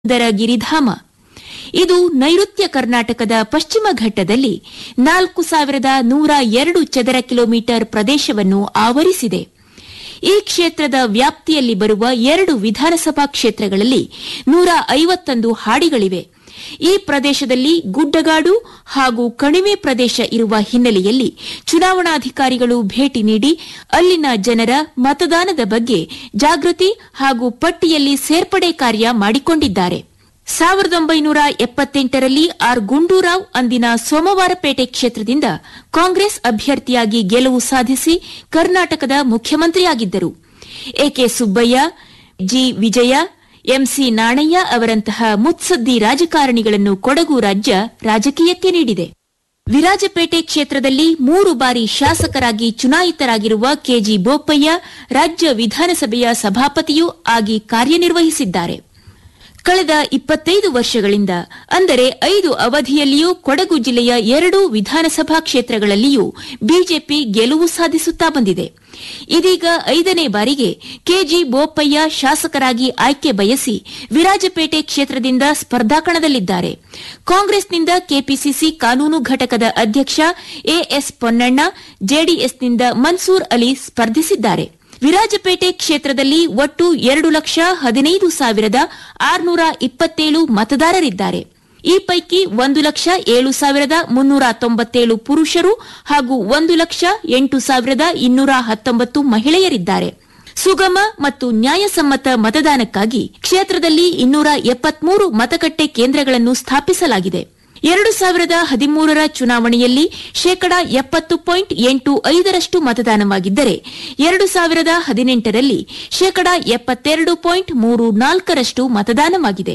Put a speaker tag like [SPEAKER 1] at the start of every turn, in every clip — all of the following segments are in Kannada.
[SPEAKER 1] ದರ ಗಿರಿಧಾಮ ಇದು ನೈಋತ್ಯ ಕರ್ನಾಟಕದ ಪಶ್ಚಿಮ ಘಟ್ಟದಲ್ಲಿ ನಾಲ್ಕು ಸಾವಿರದ ನೂರ ಎರಡು ಚದರ ಕಿಲೋಮೀಟರ್ ಪ್ರದೇಶವನ್ನು ಆವರಿಸಿದೆ ಈ ಕ್ಷೇತ್ರದ ವ್ಯಾಪ್ತಿಯಲ್ಲಿ ಬರುವ ಎರಡು ವಿಧಾನಸಭಾ ಕ್ಷೇತ್ರಗಳಲ್ಲಿ ನೂರ ಐವತ್ತೊಂದು ಹಾಡಿಗಳಿವೆ ಈ ಪ್ರದೇಶದಲ್ಲಿ ಗುಡ್ಡಗಾಡು ಹಾಗೂ ಕಣಿವೆ ಪ್ರದೇಶ ಇರುವ ಹಿನ್ನೆಲೆಯಲ್ಲಿ ಚುನಾವಣಾಧಿಕಾರಿಗಳು ಭೇಟಿ ನೀಡಿ ಅಲ್ಲಿನ ಜನರ ಮತದಾನದ ಬಗ್ಗೆ ಜಾಗೃತಿ ಹಾಗೂ ಪಟ್ಟಿಯಲ್ಲಿ ಸೇರ್ಪಡೆ ಕಾರ್ಯ ಮಾಡಿಕೊಂಡಿದ್ದಾರೆ ಸಾವಿರದ ಒಂಬೈನೂರ ಎಪ್ಪತ್ತೆಂಟರಲ್ಲಿ ಆರ್ ಗುಂಡೂರಾವ್ ಅಂದಿನ ಸೋಮವಾರಪೇಟೆ ಕ್ಷೇತ್ರದಿಂದ ಕಾಂಗ್ರೆಸ್ ಅಭ್ಯರ್ಥಿಯಾಗಿ ಗೆಲುವು ಸಾಧಿಸಿ ಕರ್ನಾಟಕದ ಮುಖ್ಯಮಂತ್ರಿಯಾಗಿದ್ದರು A K Subbaiah G Vijaya M C Nanaiah ಅವರಂತಹ ಮುತ್ಸದ್ದಿ ರಾಜಕಾರಣಿಗಳನ್ನು ಕೊಡಗು ರಾಜ್ಯ ರಾಜಕೀಯಕ್ಕೆ ನೀಡಿದೆ ವಿರಾಜಪೇಟೆ ಕ್ಷೇತ್ರದಲ್ಲಿ ಮೂರು ಬಾರಿ ಶಾಸಕರಾಗಿ ಚುನಾಯಿತರಾಗಿರುವ ಕೆಜಿ ಬೋಪಯ್ಯ ರಾಜ್ಯ ವಿಧಾನಸಭೆಯ ಸಭಾಪತಿಯೂ ಆಗಿ ಕಾರ್ಯನಿರ್ವಹಿಸಿದ್ದಾರೆ ಕಳೆದ ಇಪ್ಪತ್ತೈದು ವರ್ಷಗಳಿಂದ ಅಂದರೆ ಐದು ಅವಧಿಯಲ್ಲಿಯೂ ಕೊಡಗು ಜಿಲ್ಲೆಯ ಎರಡೂ ವಿಧಾನಸಭಾ ಕ್ಷೇತ್ರಗಳಲ್ಲಿಯೂ ಬಿಜೆಪಿ ಗೆಲುವು ಸಾಧಿಸುತ್ತಾ ಬಂದಿದೆ ಇದೀಗ ಐದನೇ ಬಾರಿಗೆ ಕೆಜಿ ಬೋಪಯ್ಯ ಶಾಸಕರಾಗಿ ಆಯ್ಕೆ ಬಯಸಿ ವಿರಾಜಪೇಟೆ ಕ್ಷೇತ್ರದಿಂದ ಸ್ಪರ್ಧಾಕಣದಲ್ಲಿದ್ದಾರೆ ಕಾಂಗ್ರೆಸ್ನಿಂದ ಕೆಪಿಸಿಸಿ ಕಾನೂನು ಘಟಕದ ಅಧ್ಯಕ್ಷ ಎಎಸ್ ಪೊನ್ನಣ್ಣ ಜೆಡಿಎಸ್ನಿಂದ ಮನ್ಸೂರ್ ಅಲಿ ಸ್ಪರ್ಧಿಸಿದ್ದಾರೆ ವಿರಾಜಪೇಟೆ ಕ್ಷೇತ್ರದಲ್ಲಿ ಒಟ್ಟು ಎರಡು ಲಕ್ಷ ಹದಿನೈದು ಸಾವಿರದ ಆರುನೂರ ಇಪ್ಪತ್ತೇಳು ಮತದಾರರಿದ್ದಾರೆ ಈ ಪೈಕಿ ಒಂದು ಲಕ್ಷ ಏಳು ಸಾವಿರದ ಮುನ್ನೂರ ತೊಂಬತ್ತೇಳು ಪುರುಷರು ಹಾಗೂ ಒಂದು ಲಕ್ಷ ಎಂಟು ಸಾವಿರದ ಇನ್ನೂರ ಹತ್ತೊಂಬತ್ತು ಮಹಿಳೆಯರಿದ್ದಾರೆ ಸುಗಮ ಮತ್ತು ನ್ಯಾಯಸಮ್ಮತ ಮತದಾನಕ್ಕಾಗಿ ಕ್ಷೇತ್ರದಲ್ಲಿ ಇನ್ನೂರ ಎಪ್ಪತ್ಮೂರು ಮತಗಟ್ಟೆ ಕೇಂದ್ರಗಳನ್ನು ಸ್ಥಾಪಿಸಲಾಗಿದೆ ಎರಡು ಸಾವಿರದ ಹದಿಮೂರರ ಚುನಾವಣೆಯಲ್ಲಿ ಶೇಕಡಾ ಎಪ್ಪತ್ತು ಪಾಯಿಂಟ್ ಎಂಟು ಐದರಷ್ಟು ಮತದಾನವಾಗಿದ್ದರೆ ಎರಡು ಸಾವಿರದ ಹದಿನೆಂಟರಲ್ಲಿ ಶೇಕಡಾ ಎಪ್ಪತ್ತೆರಡು ಪಾಯಿಂಟ್ ಮೂರು ನಾಲ್ಕರಷ್ಟು ಮತದಾನವಾಗಿದೆ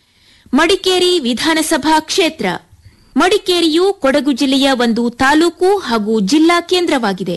[SPEAKER 1] ಮಡಿಕೇರಿ ವಿಧಾನಸಭಾ ಕ್ಷೇತ್ರ ಮಡಿಕೇರಿಯು ಕೊಡಗು ಜಿಲ್ಲೆಯ ಒಂದು ತಾಲೂಕು ಹಾಗೂ ಜಿಲ್ಲಾ ಕೇಂದ್ರವಾಗಿದೆ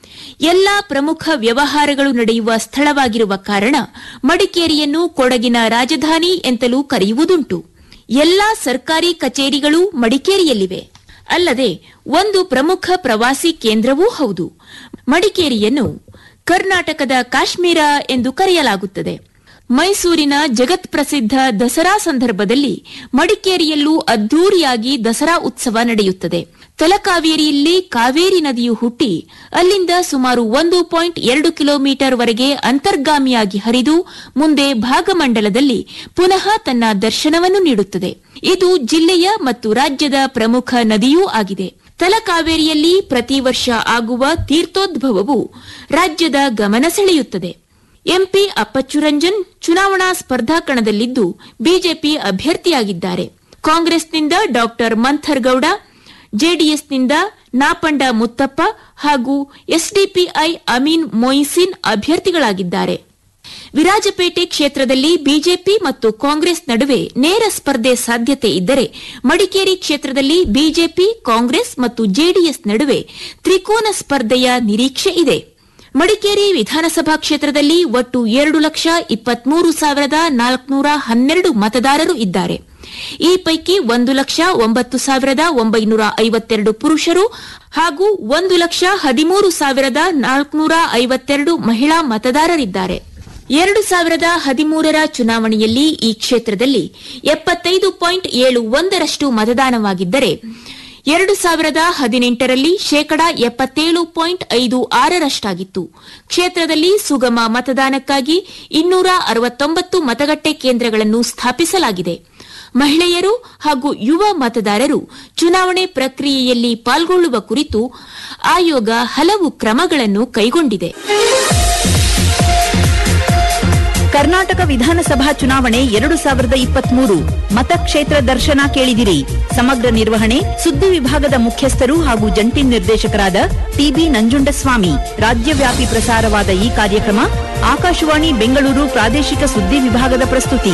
[SPEAKER 1] ಎಲ್ಲಾ ಪ್ರಮುಖ ವ್ಯವಹಾರಗಳು ನಡೆಯುವ ಸ್ಥಳವಾಗಿರುವ ಕಾರಣ ಮಡಿಕೇರಿಯನ್ನು ಕೊಡಗಿನ ರಾಜಧಾನಿ ಎಂತಲೂ ಕರೆಯುವುದುಂಟು ಎಲ್ಲಾ ಸರ್ಕಾರಿ ಕಚೇರಿಗಳು ಮಡಿಕೇರಿಯಲ್ಲಿವೆ ಅಲ್ಲದೆ ಒಂದು ಪ್ರಮುಖ ಪ್ರವಾಸಿ ಕೇಂದ್ರವೂ ಹೌದು ಮಡಿಕೇರಿಯನ್ನು ಕರ್ನಾಟಕದ ಕಾಶ್ಮೀರ ಎಂದು ಕರೆಯಲಾಗುತ್ತದೆ ಮೈಸೂರಿನ ಜಗತ್ ಪ್ರಸಿದ್ಧ ದಸರಾ ಸಂದರ್ಭದಲ್ಲಿ ಮಡಿಕೇರಿಯಲ್ಲೂ ಅದ್ದೂರಿಯಾಗಿ ದಸರಾ ಉತ್ಸವ ನಡೆಯುತ್ತದೆ ತಲಕಾವೇರಿಯಲ್ಲಿ ಕಾವೇರಿ ನದಿಯು ಹುಟ್ಟಿ ಅಲ್ಲಿಂದ ಸುಮಾರು ಒಂದು ಪಾಯಿಂಟ್ ಎರಡು ಕಿಲೋಮೀಟರ್ ವರೆಗೆ ಅಂತರ್ಗಾಮಿಯಾಗಿ ಹರಿದು ಮುಂದೆ ಭಾಗಮಂಡಲದಲ್ಲಿ ಪುನಃ ತನ್ನ ದರ್ಶನವನ್ನು ನೀಡುತ್ತದೆ ಇದು ಜಿಲ್ಲೆಯ ಮತ್ತು ರಾಜ್ಯದ ಪ್ರಮುಖ ನದಿಯೂ ಆಗಿದೆ ತಲಕಾವೇರಿಯಲ್ಲಿ ಪ್ರತಿ ವರ್ಷ ಆಗುವ ತೀರ್ಥೋದ್ಭವವು ರಾಜ್ಯದ ಗಮನ ಸೆಳೆಯುತ್ತದೆ ಎಂಪಿ ಅಪ್ಪಚ್ಚುರಂಜನ್ ಚುನಾವಣಾ ಸ್ಪರ್ಧಾಕಣದಲ್ಲಿದ್ದು ಬಿಜೆಪಿ ಅಭ್ಯರ್ಥಿಯಾಗಿದ್ದಾರೆ ಕಾಂಗ್ರೆಸ್ನಿಂದ ಡಾ ಮಂಥರ್ಗೌಡ ಜೆಡಿಎಸ್ನಿಂದ ನಾಪಂಡ ಮುತ್ತಪ್ಪ ಹಾಗೂ ಎಸ್ಡಿಪಿಐ ಅಮೀನ್ ಮೊಯಿಸಿನ್ ಅಭ್ಯರ್ಥಿಗಳಾಗಿದ್ದಾರೆ ವಿರಾಜಪೇಟೆ ಕ್ಷೇತ್ರದಲ್ಲಿ ಬಿಜೆಪಿ ಮತ್ತು ಕಾಂಗ್ರೆಸ್ ನಡುವೆ ನೇರ ಸ್ಪರ್ಧೆ ಸಾಧ್ಯತೆ ಇದ್ದರೆ ಮಡಿಕೇರಿ ಕ್ಷೇತ್ರದಲ್ಲಿ ಬಿಜೆಪಿ ಕಾಂಗ್ರೆಸ್ ಮತ್ತು ಜೆಡಿಎಸ್ ನಡುವೆ ತ್ರಿಕೋನ ಸ್ಪರ್ಧೆಯ ನಿರೀಕ್ಷೆ ಇದೆ ಮಡಿಕೇರಿ ವಿಧಾನಸಭಾ ಕ್ಷೇತ್ರದಲ್ಲಿ ಒಟ್ಟು ಎರಡು ಲಕ್ಷ ಇಪ್ಪತ್ಮೂರು ಸಾವಿರದ ನಾಲ್ಕುನೂರ ಹನ್ನೆರಡು ಮತದಾರರು ಇದ್ದಾರೆ ಈ ಪೈಕಿ ಒಂದು ಲಕ್ಷ ಒಂಬತ್ತು ಸಾವಿರದ ಒಂಬೈನೂರ ಐವತ್ತೆರಡು ಪುರುಷರು ಹಾಗೂ ಒಂದು ಲಕ್ಷ ಹದಿಮೂರು ಸಾವಿರದ ನಾಲ್ಕುನೂರ ಐವತ್ತೆರಡು ಮಹಿಳಾ ಮತದಾರರಿದ್ದಾರೆ ಎರಡು ಸಾವಿರದ ಹದಿಮೂರರ ಚುನಾವಣೆಯಲ್ಲಿ ಈ ಕ್ಷೇತ್ರದಲ್ಲಿ ಎಪ್ಪತ್ತೈದು ಪಾಯಿಂಟ್ ಏಳು ಒಂದರಷ್ಟು ಮತದಾನವಾಗಿದ್ದರೆ ಎರಡು ಸಾವಿರದ ಹದಿನೆಂಟರಲ್ಲಿ ಶೇಕಡಾ ಎಪ್ಪತ್ತೇಳು ಪಾಯಿಂಟ್ ಐದು ಆರರಷ್ಟಾಗಿತ್ತು ಕ್ಷೇತ್ರದಲ್ಲಿ ಸುಗಮ ಮತದಾನಕ್ಕಾಗಿ ಇನ್ನೂರ ಅರವತ್ತೊಂಬತ್ತು ಮತಗಟ್ಟೆ ಕೇಂದ್ರಗಳನ್ನು ಸ್ಥಾಪಿಸಲಾಗಿದೆ ಮಹಿಳೆಯರು ಹಾಗೂ ಯುವ ಮತದಾರರು ಚುನಾವಣೆ ಪ್ರಕ್ರಿಯೆಯಲ್ಲಿ ಪಾಲ್ಗೊಳ್ಳುವ ಕುರಿತು ಆಯೋಗ ಹಲವು ಕ್ರಮಗಳನ್ನು ಕೈಗೊಂಡಿದೆ
[SPEAKER 2] ಕರ್ನಾಟಕ ವಿಧಾನಸಭಾ ಚುನಾವಣೆ ಎರಡು ಸಾವಿರದ ಇಪ್ಪತ್ಮೂರು ಮತಕ್ಷೇತ್ರ ದರ್ಶನ ಕೇಳಿದಿರಿ ಸಮಗ್ರ ನಿರ್ವಹಣೆ ಸುದ್ದಿ ವಿಭಾಗದ ಮುಖ್ಯಸ್ಥರು ಹಾಗೂ ಜಂಟಿ ನಿರ್ದೇಶಕರಾದ ಟಿಬಿ ನಂಜುಂಡಸ್ವಾಮಿ ರಾಜ್ಯವ್ಯಾಪಿ ಪ್ರಸಾರವಾದ ಈ ಕಾರ್ಯಕ್ರಮ ಆಕಾಶವಾಣಿ ಬೆಂಗಳೂರು ಪ್ರಾದೇಶಿಕ ಸುದ್ದಿ ವಿಭಾಗದ ಪ್ರಸ್ತುತಿ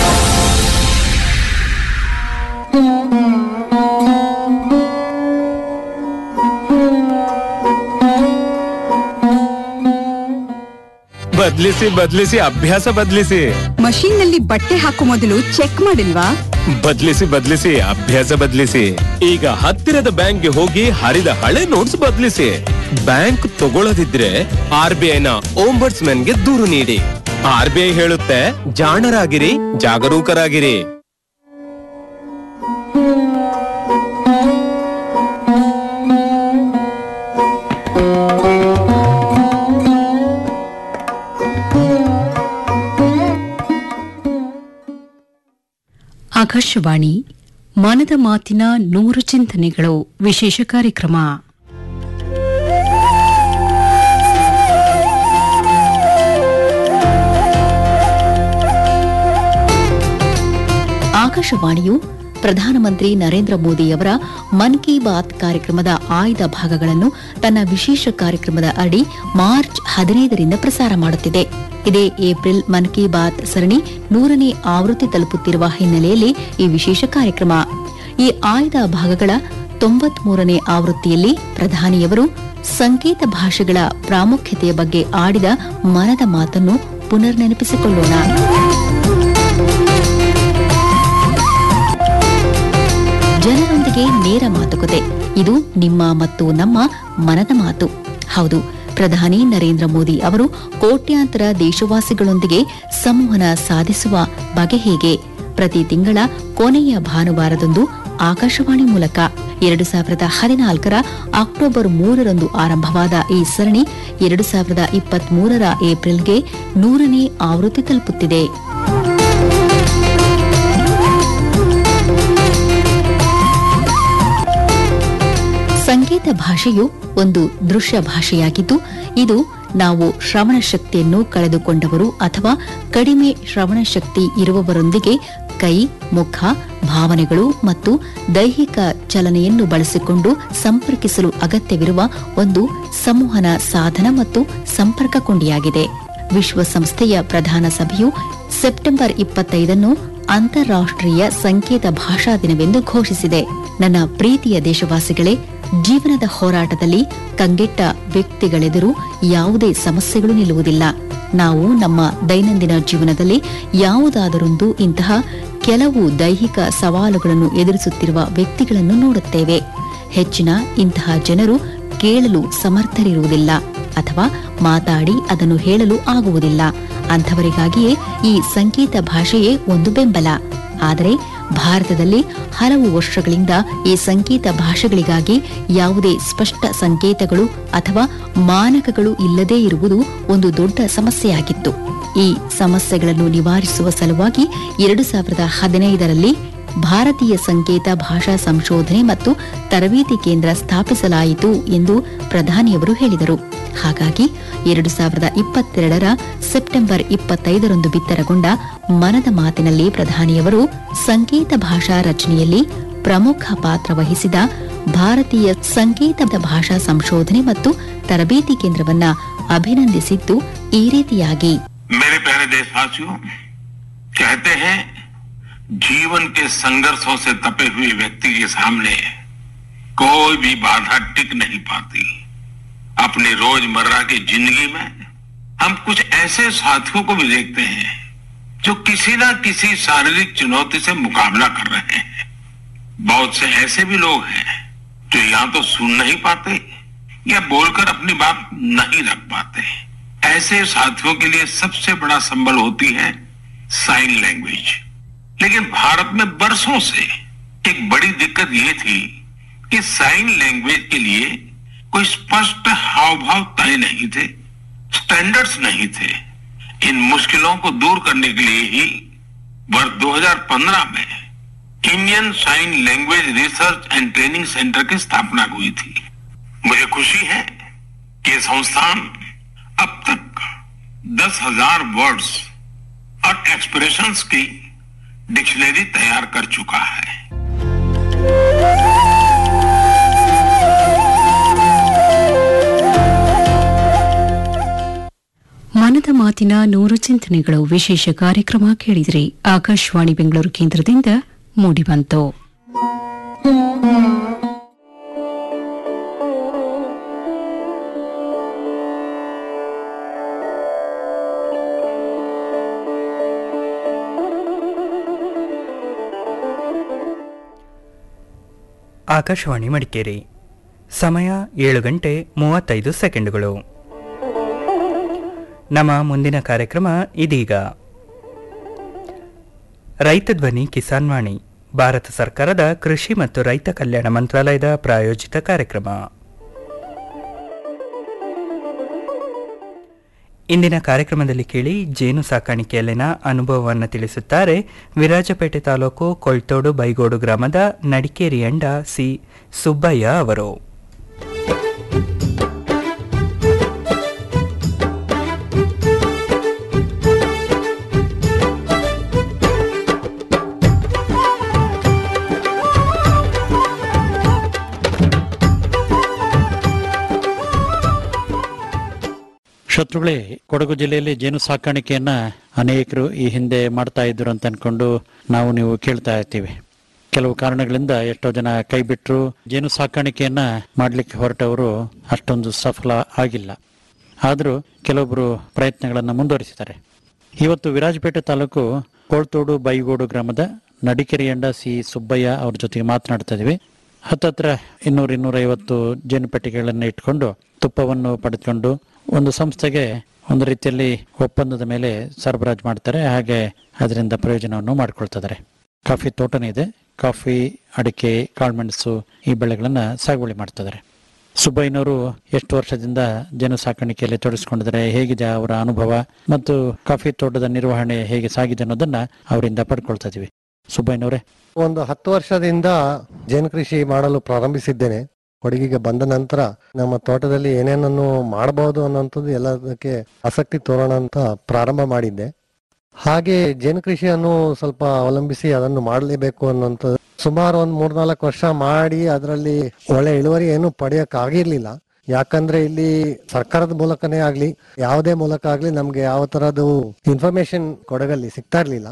[SPEAKER 3] ಬದ್ಲಿಸಿ ಬದ್ಲಿಸಿ ಅಭ್ಯಾಸ ಬದ್ಲಿಸಿ
[SPEAKER 4] ಮಷೀನ್ ನಲ್ಲಿ ಬಟ್ಟೆ ಹಾಕೋ ಮೊದಲು ಚೆಕ್ ಮಾಡಿಲ್ವಾ
[SPEAKER 3] ಬದ್ಲಿಸಿ ಬದ್ಲಿಸಿ ಅಭ್ಯಾಸ ಬದ್ಲಿಸಿ ಈಗ ಹತ್ತಿರದ ಬ್ಯಾಂಕ್ಗೆ ಹೋಗಿ ಹರಿದ ಹಳೆ ನೋಟ್ಸ್ ಬದ್ಲಿಸಿ ಬ್ಯಾಂಕ್ ತಗೊಳ್ಳದಿದ್ರೆ ಆರ್ ಬಿ ಐನ ಗೆ ದೂರು ನೀಡಿ ಆರ್ ಬಿ ಐ ಹೇಳುತ್ತೆ ಜಾಣರಾಗಿರಿ ಜಾಗರೂಕರಾಗಿರಿ
[SPEAKER 5] ಆಕಾಶವಾಣಿ ಮನದ ಮಾತಿನ ನೂರು ಚಿಂತನೆಗಳು ವಿಶೇಷ ಕಾರ್ಯಕ್ರಮ
[SPEAKER 6] ಆಕಾಶವಾಣಿಯು ಪ್ರಧಾನಮಂತ್ರಿ ನರೇಂದ್ರ ಮೋದಿಯವರ ಮನ್ ಕಿ ಬಾತ್ ಕಾರ್ಯಕ್ರಮದ ಆಯ್ದ ಭಾಗಗಳನ್ನು ತನ್ನ ವಿಶೇಷ ಕಾರ್ಯಕ್ರಮದ ಅಡಿ ಮಾರ್ಚ್ ಹದಿನೈದರಿಂದ ಪ್ರಸಾರ ಮಾಡುತ್ತಿದೆ ಇದೇ ಏಪ್ರಿಲ್ ಮನ್ ಕಿ ಬಾತ್ ಸರಣಿ ನೂರನೇ ಆವೃತ್ತಿ ತಲುಪುತ್ತಿರುವ ಹಿನ್ನೆಲೆಯಲ್ಲಿ ಈ ವಿಶೇಷ ಕಾರ್ಯಕ್ರಮ ಈ ಆಯ್ದ ಭಾಗಗಳ ತೊಂಬತ್ಮೂರನೇ ಆವೃತ್ತಿಯಲ್ಲಿ ಪ್ರಧಾನಿಯವರು ಸಂಕೇತ ಭಾಷೆಗಳ ಪ್ರಾಮುಖ್ಯತೆಯ ಬಗ್ಗೆ ಆಡಿದ ಮನದ ಮಾತನ್ನು ಪುನರ್ ನೆನಪಿಸಿಕೊಳ್ಳೋಣ ಜನರೊಂದಿಗೆ ನೇರ ಮಾತುಕತೆ ಇದು ನಿಮ್ಮ ಮತ್ತು ನಮ್ಮ ಮನದ ಮಾತು ಹೌದು ಪ್ರಧಾನಿ ನರೇಂದ್ರ ಮೋದಿ ಅವರು ಕೋಟ್ಯಾಂತರ ದೇಶವಾಸಿಗಳೊಂದಿಗೆ ಸಂವಹನ ಸಾಧಿಸುವ ಬಗೆ ಹೇಗೆ ಪ್ರತಿ ತಿಂಗಳ ಕೊನೆಯ ಭಾನುವಾರದಂದು ಆಕಾಶವಾಣಿ ಮೂಲಕ ಎರಡು ಸಾವಿರದ ಹದಿನಾಲ್ಕರ ಅಕ್ಟೋಬರ್ ಮೂರರಂದು ಆರಂಭವಾದ ಈ ಸರಣಿ ಎರಡು ಸಾವಿರದ ಇಪ್ಪತ್ತ್ ಮೂರರ ಏಪ್ರಿಲ್ಗೆ ನೂರನೇ ಆವೃತ್ತಿ ತಲುಪುತ್ತಿದೆ ಸಂಕೇತ ಭಾಷೆಯು ಒಂದು ದೃಶ್ಯ ಭಾಷೆಯಾಗಿದ್ದು ಇದು ನಾವು ಶ್ರವಣ ಶಕ್ತಿಯನ್ನು ಕಳೆದುಕೊಂಡವರು ಅಥವಾ ಕಡಿಮೆ ಶ್ರವಣ ಶಕ್ತಿ ಇರುವವರೊಂದಿಗೆ ಕೈ ಮುಖ ಭಾವನೆಗಳು ಮತ್ತು ದೈಹಿಕ ಚಲನೆಯನ್ನು ಬಳಸಿಕೊಂಡು ಸಂಪರ್ಕಿಸಲು ಅಗತ್ಯವಿರುವ ಒಂದು ಸಂವಹನ ಸಾಧನ ಮತ್ತು ಸಂಪರ್ಕ ಕೊಂಡಿಯಾಗಿದೆ ವಿಶ್ವಸಂಸ್ಥೆಯ ಪ್ರಧಾನ ಸಭೆಯು ಸೆಪ್ಟೆಂಬರ್ ಇಪ್ಪತ್ತೈದನ್ನು ಅಂತಾರಾಷ್ಟ್ರೀಯ ಸಂಕೇತ ಭಾಷಾ ದಿನವೆಂದು ಘೋಷಿಸಿದೆ ನನ್ನ ಪ್ರೀತಿಯ ದೇಶವಾಸಿಗಳೇ ಜೀವನದ ಹೋರಾಟದಲ್ಲಿ ಕಂಗೆಟ್ಟ ವ್ಯಕ್ತಿಗಳೆದುರು ಯಾವುದೇ ಸಮಸ್ಯೆಗಳು ನಿಲ್ಲುವುದಿಲ್ಲ ನಾವು ನಮ್ಮ ದೈನಂದಿನ ಜೀವನದಲ್ಲಿ ಯಾವುದಾದರೊಂದು ಇಂತಹ ಕೆಲವು ದೈಹಿಕ ಸವಾಲುಗಳನ್ನು ಎದುರಿಸುತ್ತಿರುವ ವ್ಯಕ್ತಿಗಳನ್ನು ನೋಡುತ್ತೇವೆ ಹೆಚ್ಚಿನ ಇಂತಹ ಜನರು ಕೇಳಲು ಸಮರ್ಥರಿರುವುದಿಲ್ಲ ಅಥವಾ ಮಾತಾಡಿ ಅದನ್ನು ಹೇಳಲು ಆಗುವುದಿಲ್ಲ ಅಂಥವರಿಗಾಗಿಯೇ ಈ ಸಂಕೇತ ಭಾಷೆಯೇ ಒಂದು ಬೆಂಬಲ ಆದರೆ ಭಾರತದಲ್ಲಿ ಹಲವು ವರ್ಷಗಳಿಂದ ಈ ಸಂಕೇತ ಭಾಷೆಗಳಿಗಾಗಿ ಯಾವುದೇ ಸ್ಪಷ್ಟ ಸಂಕೇತಗಳು ಅಥವಾ ಮಾನಕಗಳು ಇಲ್ಲದೇ ಇರುವುದು ಒಂದು ದೊಡ್ಡ ಸಮಸ್ಯೆಯಾಗಿತ್ತು ಈ ಸಮಸ್ಯೆಗಳನ್ನು ನಿವಾರಿಸುವ ಸಲುವಾಗಿ ಎರಡು ಸಾವಿರದ ಹದಿನೈದರಲ್ಲಿ ಭಾರತೀಯ ಸಂಕೇತ ಭಾಷಾ ಸಂಶೋಧನೆ ಮತ್ತು ತರಬೇತಿ ಕೇಂದ್ರ ಸ್ಥಾಪಿಸಲಾಯಿತು ಎಂದು ಪ್ರಧಾನಿಯವರು ಹೇಳಿದರು ಹಾಗಾಗಿ ಎರಡು ಸಾವಿರದ ಇಪ್ಪತ್ತೆರಡರ ಸೆಪ್ಟೆಂಬರ್ ಇಪ್ಪತ್ತೈದರಂದು ಬಿತ್ತರಗೊಂಡ ಮನದ ಮಾತಿನಲ್ಲಿ ಪ್ರಧಾನಿಯವರು ಸಂಕೇತ ಭಾಷಾ ರಚನೆಯಲ್ಲಿ ಪ್ರಮುಖ ಪಾತ್ರ ವಹಿಸಿದ ಭಾರತೀಯ ಸಂಕೇತ ಭಾಷಾ ಸಂಶೋಧನೆ ಮತ್ತು ತರಬೇತಿ ಕೇಂದ್ರವನ್ನ ಅಭಿನಂದಿಸಿದ್ದು ಈ ರೀತಿಯಾಗಿ
[SPEAKER 7] मेरे प्यारे देशवासियों कहते हैं जीवन के संघर्षों से तपे हुए व्यक्ति के सामने कोई भी बाधा टिक नहीं पाती अपनी रोजमर्रा की जिंदगी में हम कुछ ऐसे साथियों को भी देखते हैं जो किसी ना किसी शारीरिक चुनौती से मुकाबला कर रहे हैं बहुत से ऐसे भी लोग हैं जो या तो सुन नहीं पाते या बोलकर अपनी बात नहीं रख पाते ऐसे साथियों के लिए सबसे बड़ा संबल होती है साइन लैंग्वेज लेकिन भारत में बरसों से एक बड़ी दिक्कत ये थी कि साइन लैंग्वेज के लिए कोई स्पष्ट हाव भाव तय नहीं थे स्टैंडर्ड्स नहीं थे इन मुश्किलों को दूर करने के लिए ही वर्ष 2015 में Indian sign language research and training centre की स्थापना हुई थी मुझे खुशी है कि ये संस्थान अब तक दस हजार वर्ड्स और एक्सप्रेशंस की डिक्शनरी तैयार कर चुका है
[SPEAKER 5] ಮನದ ಮಾತಿನ ನೂರು ಚಿಂತನೆಗಳು ವಿಶೇಷ ಕಾರ್ಯಕ್ರಮ ಕೇಳಿದ್ರಿ ಆಕಾಶವಾಣಿ ಬೆಂಗಳೂರು ಕೇಂದ್ರದಿಂದ ಮೂಡಿಬಂತು
[SPEAKER 8] ಆಕಾಶವಾಣಿ ಮಡಿಕೇರಿ ಸಮಯ ಏಳು ಗಂಟೆ ಮೂವತ್ತೈದು ಸೆಕೆಂಡುಗಳು ನಮ್ಮ ಮುಂದಿನ ಕಾರ್ಯಕ್ರಮ ಇದೀಗ ರೈತ ಧ್ವನಿ ಕಿಸಾನ್ ವಾಣಿ ಭಾರತ ಸರ್ಕಾರದ ಕೃಷಿ ಮತ್ತು ರೈತ ಕಲ್ಯಾಣ ಮಂತ್ರಾಲಯದ ಪ್ರಾಯೋಜಿತ ಕಾರ್ಯಕ್ರಮ ಇಂದಿನ ಕಾರ್ಯಕ್ರಮದಲ್ಲಿ ಕೇಳಿ ಜೇನು ಸಾಕಾಣಿಕೆಯಲ್ಲಿನ ಅನುಭವವನ್ನು ತಿಳಿಸುತ್ತಾರೆ ವಿರಾಜಪೇಟೆ ತಾಲೂಕು ಕೊಳ್ತೋಡು ಬೈಗೋಡು ಗ್ರಾಮದ ನಡಿಕೇರಿ ಅಂಡ ಸಿ ಸುಬ್ಬಯ್ಯ ಅವರು
[SPEAKER 9] ಶತ್ರುಗಳೇ ಕೊಡಗು ಜಿಲ್ಲೆಯಲ್ಲಿ ಜೇನು ಸಾಕಾಣಿಕೆಯನ್ನ ಅನೇಕರು ಈ ಹಿಂದೆ ಮಾಡ್ತಾ ಇದ್ರು ಅಂತ ಅನ್ಕೊಂಡು ನಾವು ನೀವು ಕೇಳ್ತಾ ಇರ್ತೀವಿ ಕೆಲವು ಕಾರಣಗಳಿಂದ ಎಷ್ಟೋ ಜನ ಕೈ ಬಿಟ್ಟರು ಜೇನು ಸಾಕಾಣಿಕೆಯನ್ನ ಮಾಡ್ಲಿಕ್ಕೆ ಹೊರಟವರು ಅಷ್ಟೊಂದು ಸಫಲ ಆಗಿಲ್ಲ ಆದರೂ ಕೆಲವೊಬ್ಬರು ಪ್ರಯತ್ನಗಳನ್ನು ಮುಂದುವರಿಸಿದ್ದಾರೆ ಇವತ್ತು ವಿರಾಜಪೇಟೆ ತಾಲೂಕು ಕೋಳ್ತೋಡು ಬೈಗೋಡು ಗ್ರಾಮದ ನಡಿಕೆರೆಯಂಡ ಸಿ ಸುಬ್ಬಯ್ಯ ಅವ್ರ ಜೊತೆಗೆ ಮಾತನಾಡ್ತಾ ಇದೀವಿ ಹತ್ತತ್ರ ಇನ್ನೂರ ಇನ್ನೂರೈವತ್ತು ಜೇನು ಪೆಟ್ಟಿಗೆಗಳನ್ನು ಇಟ್ಕೊಂಡು ತುಪ್ಪವನ್ನು ಪಡೆದುಕೊಂಡು ಒಂದು ಸಂಸ್ಥೆಗೆ ಒಂದು ರೀತಿಯಲ್ಲಿ ಒಪ್ಪಂದದ ಮೇಲೆ ಸರಬರಾಜು ಮಾಡ್ತಾರೆ ಹಾಗೆ ಅದರಿಂದ ಪ್ರಯೋಜನವನ್ನು ಮಾಡ್ಕೊಳ್ತಿದ್ದಾರೆ ಕಾಫಿ ತೋಟನೇ ಇದೆ ಕಾಫಿ ಅಡಿಕೆ ಕಾಳುಮೆಣಸು ಈ ಬೆಳೆಗಳನ್ನ ಸಾಗುವಳಿ ಮಾಡ್ತಿದ್ದಾರೆ ಸುಬ್ಬಯ್ಯನವರು ಎಷ್ಟು ವರ್ಷದಿಂದ ಜೇನು ಸಾಕಾಣಿಕೆಯಲ್ಲಿ ತೊಡಗಿಸಿಕೊಂಡಿದ್ದಾರೆ ಹೇಗಿದೆ ಅವರ ಅನುಭವ ಮತ್ತು ಕಾಫಿ ತೋಟದ ನಿರ್ವಹಣೆ ಹೇಗೆ ಸಾಗಿದೆ ಅನ್ನೋದನ್ನ ಅವರಿಂದ ಪಡ್ಕೊಳ್ತಾ ಇದೀವಿ ಸುಬ್ಬಯ್ಯನವರೇ
[SPEAKER 10] ಒಂದು ಹತ್ತು ವರ್ಷದಿಂದ ಜೇನು ಕೃಷಿ ಮಾಡಲು ಪ್ರಾರಂಭಿಸಿದ್ದೇನೆ ಕೊಡಗಿಗೆ ಬಂದ ನಂತರ ನಮ್ಮ ತೋಟದಲ್ಲಿ ಏನೇನನ್ನು ಮಾಡಬಹುದು ಅನ್ನೋಂಥದ್ದು ಎಲ್ಲದಕ್ಕೆ ಆಸಕ್ತಿ ತೋರೋಣ ಅಂತ ಪ್ರಾರಂಭ ಮಾಡಿದ್ದೆ ಹಾಗೆ ಜೇನು ಕೃಷಿಯನ್ನು ಸ್ವಲ್ಪ ಅವಲಂಬಿಸಿ ಅದನ್ನು ಮಾಡಲೇಬೇಕು ಅನ್ನೋಂಥದ್ದು ಸುಮಾರು ಒಂದು ಮೂರ್ನಾಲ್ಕು ವರ್ಷ ಮಾಡಿ ಅದರಲ್ಲಿ ಒಳ್ಳೆ ಇಳುವರಿ ಏನು ಪಡೆಯಕ್ ಆಗಿರ್ಲಿಲ್ಲ ಯಾಕಂದ್ರೆ ಇಲ್ಲಿ ಸರ್ಕಾರದ ಮೂಲಕನೇ ಆಗ್ಲಿ ಯಾವುದೇ ಮೂಲಕ ಆಗ್ಲಿ ನಮ್ಗೆ ಯಾವ ತರದ್ದು ಇನ್ಫಾರ್ಮೇಶನ್ ಕೊಡಗಲ್ಲಿ ಸಿಗ್ತಾ ಇರ್ಲಿಲ್ಲ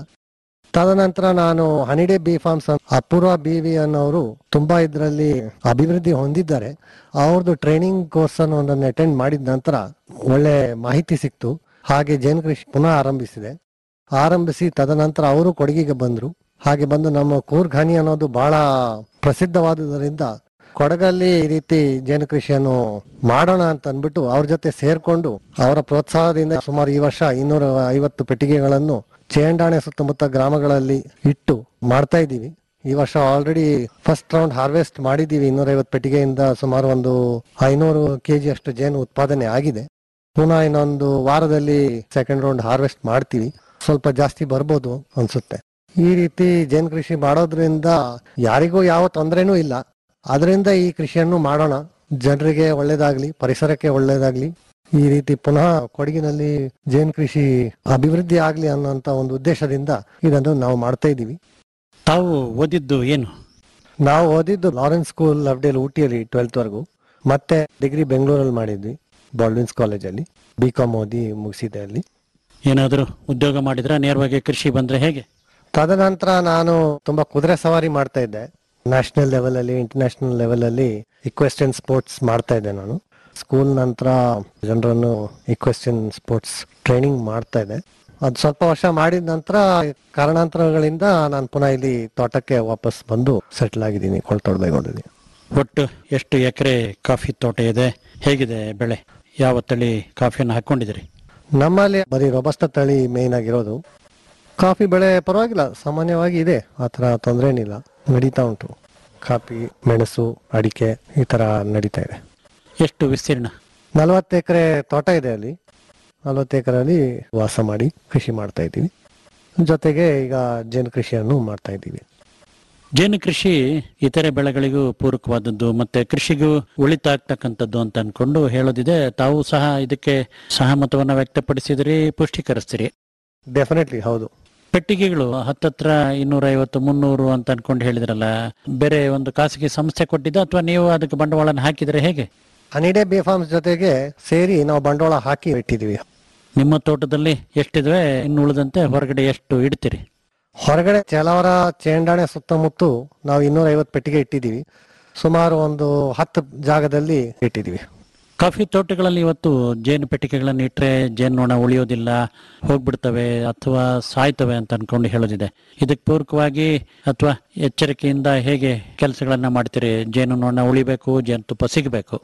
[SPEAKER 10] ತದನಂತರ ನಾನು Honeyday bee farms Apoorva B V ಅನ್ನೋರು ತುಂಬಾ ಇದರಲ್ಲಿ ಅಭಿವೃದ್ಧಿ ಹೊಂದಿದ್ದಾರೆ ಅವ್ರದ್ದು ಟ್ರೈನಿಂಗ್ ಕೋರ್ಸ್ ಅನ್ನು ಒಂದನ್ನು ಅಟೆಂಡ್ ಮಾಡಿದ ನಂತರ ಒಳ್ಳೆ ಮಾಹಿತಿ ಸಿಕ್ತು ಹಾಗೆ ಜೇನು ಕೃಷಿ ಪುನಃ ಆರಂಭಿಸಿದೆ ಆರಂಭಿಸಿ ತದನಂತರ ಅವರು ಕೊಡಗಿಗೆ ಬಂದ್ರು ಹಾಗೆ ಬಂದು ನಮ್ಮ ಕೂರ್ಘಾನಿ ಅನ್ನೋದು ಬಹಳ ಪ್ರಸಿದ್ಧವಾದುದರಿಂದ ಕೊಡಗಲ್ಲಿ ಈ ರೀತಿ ಜೇನು ಕೃಷಿಯನ್ನು ಮಾಡೋಣ ಅಂತ ಅಂದ್ಬಿಟ್ಟು ಅವ್ರ ಜೊತೆ ಸೇರ್ಕೊಂಡು ಅವರ ಪ್ರೋತ್ಸಾಹದಿಂದ ಸುಮಾರು ಈ ವರ್ಷ ಇನ್ನೂರ ಐವತ್ತು ಪೆಟ್ಟಿಗೆಗಳನ್ನು ಚೇಂಡಾಣೆ ಸುತ್ತಮುತ್ತ ಗ್ರಾಮಗಳಲ್ಲಿ ಇಟ್ಟು ಮಾಡ್ತಾ ಇದ್ದೀವಿ ಈ ವರ್ಷ ಆಲ್ರೆಡಿ ಫಸ್ಟ್ ರೌಂಡ್ ಹಾರ್ವೆಸ್ಟ್ ಮಾಡಿದ್ದೀವಿ ಇನ್ನೂರೈವತ್ತು ಪೆಟ್ಟಿಗೆಯಿಂದ ಸುಮಾರು ಒಂದು ಐನೂರು ಕೆಜಿ ಅಷ್ಟು ಜೇನು ಉತ್ಪಾದನೆ ಆಗಿದೆ ಪುನಃ ಇನ್ನೊಂದು ವಾರದಲ್ಲಿ ಸೆಕೆಂಡ್ ರೌಂಡ್ ಹಾರ್ವೆಸ್ಟ್ ಮಾಡ್ತೀವಿ ಸ್ವಲ್ಪ ಜಾಸ್ತಿ ಬರ್ಬೋದು ಅನ್ಸುತ್ತೆ ಈ ರೀತಿ ಜೇನು ಕೃಷಿ ಮಾಡೋದ್ರಿಂದ ಯಾರಿಗೂ ಯಾವ ತೊಂದರೆನೂ ಇಲ್ಲ ಅದರಿಂದ ಈ ಕೃಷಿಯನ್ನು ಮಾಡೋಣ ಜನರಿಗೆ ಒಳ್ಳೇದಾಗ್ಲಿ ಪರಿಸರಕ್ಕೆ ಒಳ್ಳೇದಾಗ್ಲಿ ಈ ರೀತಿ ಪುನಃ ಕೊಡಗಿನಲ್ಲಿ ಜೇನು ಕೃಷಿ ಅಭಿವೃದ್ಧಿ ಆಗ್ಲಿ ಅನ್ನೋಂತ ಒಂದು ಉದ್ದೇಶದಿಂದ ಇದನ್ನು ನಾವು ಮಾಡ್ತಾ ಇದ್ದೀವಿ
[SPEAKER 9] ತಾವು ಓದಿದ್ದು ಏನು
[SPEAKER 10] ನಾವು ಓದಿದ್ದು ಲಾರೆನ್ಸ್ ಸ್ಕೂಲ್ ಲವ್ಡೇಲ್ ಊಟಿಯಲ್ಲಿ ಟ್ವೆಲ್ತ್ ವರೆಗೂ ಮತ್ತೆ ಡಿಗ್ರಿ ಬೆಂಗಳೂರಲ್ಲಿ ಮಾಡಿದ್ವಿ ಬಾಲ್ವಿನ್ಸ್ ಕಾಲೇಜಲ್ಲಿ ಬಿ ಕಾಮ್ ಓದಿ ಮುಗಿಸಿದೆ ಅಲ್ಲಿ
[SPEAKER 9] ಏನಾದರೂ ಉದ್ಯೋಗ ಮಾಡಿದ್ರೆ ನೇರವಾಗಿ ಕೃಷಿ ಬಂದ್ರೆ ಹೇಗೆ
[SPEAKER 10] ತದನಂತರ ನಾನು ತುಂಬಾ ಕುದುರೆ ಸವಾರಿ ಮಾಡ್ತಾ ಇದ್ದೆ ನ್ಯಾಷನಲ್ ಲೆವೆಲ್ ಅಲ್ಲಿ ಇಂಟರ್ನ್ಯಾಷನಲ್ ಲೆವೆಲ್ ಅಲ್ಲಿ ಇಕ್ವೆಸ್ಟನ್ ಸ್ಪೋರ್ಟ್ಸ್ ಮಾಡ್ತಾ ಇದ್ದೆ ನಾನು ಸ್ಕೂಲ್ ನಂತರ ಜನರನ್ನು ಇಕ್ವೆಸ್ಟನ್ ಸ್ಪೋರ್ಟ್ಸ್ ಟ್ರೈನಿಂಗ್ ಮಾಡ್ತಾ ಇದ್ದೆ ಅದು ಸ್ವಲ್ಪ ವರ್ಷ ಮಾಡಿದ ನಂತರ ಕಾರಣಾಂತರಗಳಿಂದ ನಾನು ಪುನಃ ಇಲ್ಲಿ ತೋಟಕ್ಕೆ ವಾಪಸ್ ಬಂದು ಸೆಟ್ಲ್ ಆಗಿದ್ದೀನಿ ಕೊಳ್ತೋಡ್ ಬೈಗೊಂಡಿದ್ದೀನಿ
[SPEAKER 9] ಒಟ್ಟು ಎಷ್ಟು ಎಕರೆ ಕಾಫಿ ತೋಟ ಇದೆ ಹೇಗಿದೆ ಬೆಳೆ ಯಾವ ತಳಿ ಕಾಫಿಯನ್ನು ಹಾಕೊಂಡಿದ್ದೀರಿ
[SPEAKER 10] ನಮ್ಮಲ್ಲಿ ಬರೀ ರೋಬಸ್ಟ ತಳಿ ಮೇನ್ ಆಗಿರೋದು ಕಾಫಿ ಬೆಳೆ ಪರವಾಗಿಲ್ಲ ಸಾಮಾನ್ಯವಾಗಿ ಇದೆ ಆ ಥರ ತೊಂದರೆ ಏನಿಲ್ಲ ನಡೀತಾ ಉಂಟು ಕಾಫಿ ಮೆಣಸು ಅಡಿಕೆ ಈ ತರ ನಡೀತಾ ಇದೆ
[SPEAKER 9] ಎಷ್ಟು ವಿಸ್ತೀರ್ಣ
[SPEAKER 10] ನಲವತ್ತು ಎಕರೆ ತೋಟ ಇದೆ ಅಲ್ಲಿ ನಲವತ್ತು ಎಕರೆಯಲ್ಲಿ ವಾಸ ಮಾಡಿ ಕೃಷಿ ಮಾಡ್ತಾ ಇದ್ದೀವಿ ಜೊತೆಗೆ ಈಗ ಜೇನು ಕೃಷಿಯನ್ನು ಮಾಡ್ತಾ ಇದ್ದೀವಿ
[SPEAKER 9] ಜೇನು ಕೃಷಿ ಇತರೆ ಬೆಳೆಗಳಿಗೂ ಪೂರಕವಾದದ್ದು ಮತ್ತೆ ಕೃಷಿಗೂ ಉಳಿತಾಗ್ತಕ್ಕಂಥದ್ದು ಅಂತ ಅನ್ಕೊಂಡು ಹೇಳೋದಿದೆ ತಾವು ಸಹ ಇದಕ್ಕೆ ಸಹಮತವನ್ನ ವ್ಯಕ್ತಪಡಿಸಿದ್ರಿ ಪುಷ್ಟೀಕರಿಸ್ತೀರಿ
[SPEAKER 10] ಡೆಫಿನೆಟ್ಲಿ ಹೌದು
[SPEAKER 9] ಪೆಟ್ಟಿಗೆಗಳು ಹತ್ತತ್ರ ಇನ್ನೂರ ಐವತ್ತು ಮುನ್ನೂರು ಅಂತ ಅನ್ಕೊಂಡು ಹೇಳಿದ್ರಲ್ಲ ಬೇರೆ ಒಂದು ಖಾಸಗಿ ಸಂಸ್ಥೆ ಕೊಟ್ಟಿದ್ದ ಅಥವಾ ನೀವು ಅದಕ್ಕೆ ಬಂಡವಾಳನ ಹಾಕಿದ್ರೆ ಹೇಗೆ
[SPEAKER 10] ಹನಿಡೇ ಬಿ ಫಾರ್ಮ್ಸ್ ಜೊತೆಗೆ ಸೇರಿ ನಾವು ಬಂಡವಾಳ ಹಾಕಿ ಇಟ್ಟಿದ್ದೀವಿ
[SPEAKER 9] ನಿಮ್ಮ ತೋಟದಲ್ಲಿ ಎಷ್ಟಿದ್ವೆ ಇನ್ನು ಉಳಿದಂತೆ ಹೊರಗಡೆ ಎಷ್ಟು ಇಡ್ತೀರಿ
[SPEAKER 10] ಹೊರಗಡೆ ಚಲವರ ಚೇಂಡಾಣೆ ಸುತ್ತಮುತ್ತ ನಾವು ಇನ್ನೂರ ಐವತ್ತು ಪೆಟ್ಟಿಗೆ ಇಟ್ಟಿದ್ದೀವಿ ಸುಮಾರು ಒಂದು ಹತ್ತು ಜಾಗದಲ್ಲಿ ಇಟ್ಟಿದ್ದೀವಿ
[SPEAKER 9] ಕಾಫಿ ತೋಟಗಳಲ್ಲಿ ಇವತ್ತು ಜೇನು ಪೆಟ್ಟಿಗೆಗಳನ್ನು ಇಟ್ಟರೆ ಜೇನ್ನೊಣ ಉಳಿಯೋದಿಲ್ಲ ಹೋಗ್ಬಿಡ್ತವೆ ಅಥವಾ ಸಾಯ್ತವೆ ಅಂತ ಅನ್ಕೊಂಡು ಹೇಳೋದಿದೆ ಇದಕ್ಕೆ ಪೂರಕವಾಗಿ ಅಥವಾ ಎಚ್ಚರಿಕೆಯಿಂದ ಹೇಗೆ ಕೆಲಸಗಳನ್ನ ಮಾಡ್ತೀರಿ ಜೇನು ನೊಣ ಉಳಿಬೇಕು ಜೇನುತುಪ್ಪ ಸಿಗಬೇಕು